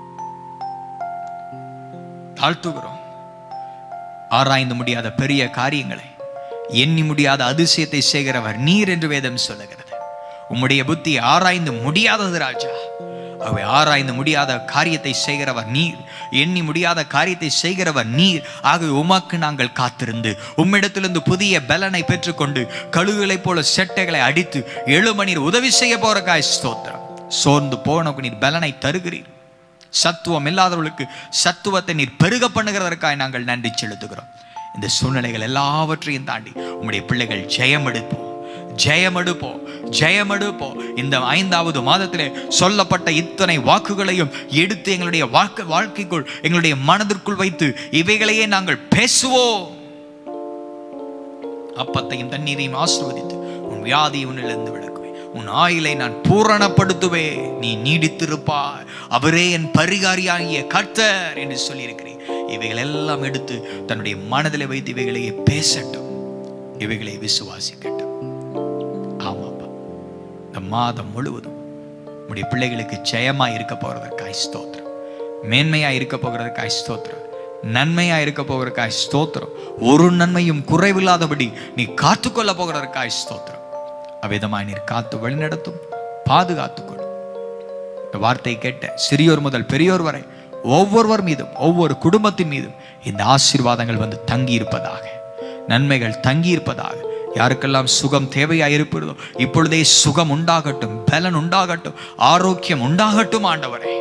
தாழ்த்துகிறோம் ஆராய்ந்து முடியாத பெரிய காரியங்களை எண்ணி முடியாத அதிசயத்தை செய்கிறவர் நீர் என்று வேதம் சொல்லுகிறது உம்முடைய புத்தி ஆராய்ந்து முடியாதது ராஜா அவை ஆராய்ந்து முடியாத காரியத்தை செய்கிறவர் நீர் எண்ணி முடியாத காரியத்தை செய்கிறவர் நீர் ஆகவே உமக்கு நாங்கள் காத்திருந்து உம்மிடத்திலிருந்து புதிய பலனை பெற்றுக்கொண்டு கழுகுகளைப் போல செட்டைகளை அடித்து எழும நீர் உதவி செய்ய போறக்காய் ஸ்தோத்திரம் சோர்ந்து போனவுக்கு நீர் பலனை தருகிறீர் சத்துவம் இல்லாதவர்களுக்கு சத்துவத்தை நீர் பெருக பண்ணுகிறதற்காக நாங்கள் நன்றி செலுத்துகிறோம் இந்த சூழ்நிலைகள் எல்லாவற்றையும் தாண்டி உம்முடைய பிள்ளைகள் ஜெயம் எடுப்போம் ஜெயம் எடுப்போம் ஜெயம் எடுப்போம் இந்த ஐந்தாவது மாதத்திலே சொல்லப்பட்ட இத்தனை வாக்குகளையும் எடுத்து எங்களுடைய வாழ்க்கை வாழ்க்கைக்குள் எங்களுடைய மனதிற்குள் வைத்து இவைகளையே நாங்கள் பேசுவோம் அப்பத்தையும் தண்ணீரையும் ஆசிர்வதித்து உன் வியாதியை உன்னிலிருந்து விளக்குவேன் உன் ஆயிலை நான் பூரணப்படுத்துவே நீ நீடித்திருப்பாய் அவரே என் பரிகாரியாகிய கர்த்தர் என்று சொல்லியிருக்கிறேன் இவைகள் எல்லாம் எடுத்து தன்னுடைய மனதில் வைத்து இவைகளையே பேசட்டும் இவைகளை விசுவாசிக்கட்டும் ஆமாப்பா இந்த மாதம் முழுவதும் உடைய பிள்ளைகளுக்கு ஜெயமா இருக்க போகிறதற்காய் ஸ்தோத்திரம் மேன்மையா இருக்க போகிறதற்காய் ஸ்தோத்திரம் நன்மையா இருக்க போகிறதற்காய் ஸ்தோத்திரம் ஒரு நன்மையும் குறைவில்லாதபடி நீ காத்துக்கொள்ள போகிறதற்காய் ஸ்தோத்திரம் அவ்விதமாய் நீர் காத்து வழிநடத்தும் பாதுகாத்துக்கொள்ளும் இந்த வார்த்தை கேட்ட சிறியோர் முதல் பெரியோர் வரை ஒவ்வொருவர் மீதும் ஒவ்வொரு குடும்பத்தின் மீதும் இந்த ஆசீர்வாதங்கள் வந்து தங்கி இருப்பதாக நன்மைகள் தங்கி இருப்பதாக யாருக்கெல்லாம் சுகம் தேவையாக இருப்பதோ இப்பொழுதே சுகம் உண்டாகட்டும் பலன் உண்டாகட்டும் ஆரோக்கியம் உண்டாகட்டும் ஆண்டவரே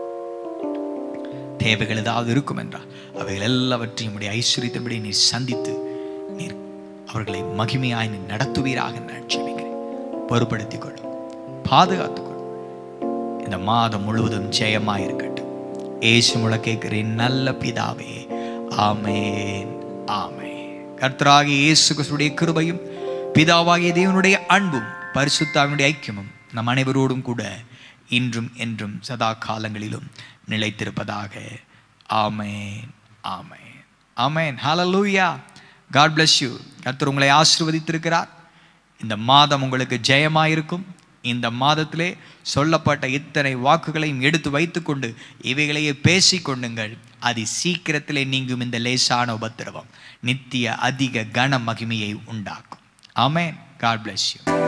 தேவைகள் ஏதாவது இருக்கும் என்றால் அவைகள் எல்லாவற்றையும் உடைய ஐஸ்வர்யத்தின்படி நீர் சந்தித்து நீர் அவர்களை மகிமையாய் நீர் நடத்துவீராக நான் ஜெபிக்கிறேன் பொறுப்படுத்திக் கொள்ளும் பாதுகாத்துக் கொள்ளும் இந்த மாதம் முழுவதும் ஜெயமாய் இருக்கட்டும் ஏசு முழ கேட்கிறேன் நல்ல பிதாவே ஆமேன் ஆமே கர்த்தராகிய இயேசு கிறிஸ்துடைய கிருபையும் பிதாவாகிய தேவனுடைய அன்பும் பரிசுத்தாவினுடைய ஐக்கியமும் நம் அனைவரோடும் கூட இன்றும் என்றும் சதா காலங்களிலும் நிலைத்திருப்பதாக ஆமேன் ஆமேன் ஆமேன் ஹalleluya காட் bless யூ கர்த்தர் உங்களை ஆசீர்வதித்திருக்கிறார் இந்த மாதம் உங்களுக்கு ஜெயமாயிருக்கும் இந்த மாதத்திலே சொல்லப்பட்ட இத்தனை வாக்குகளையும் எடுத்து வைத்துக்கொண்டு இவைகளையே பேசிக்கொண்டுங்கள் அது சீக்கிரத்திலே நீங்கும் இந்த லேசான உபத்திரவம் நித்திய அதிக கன மகிமையை உண்டாக்கும் ஆமேன் காட் bless யூ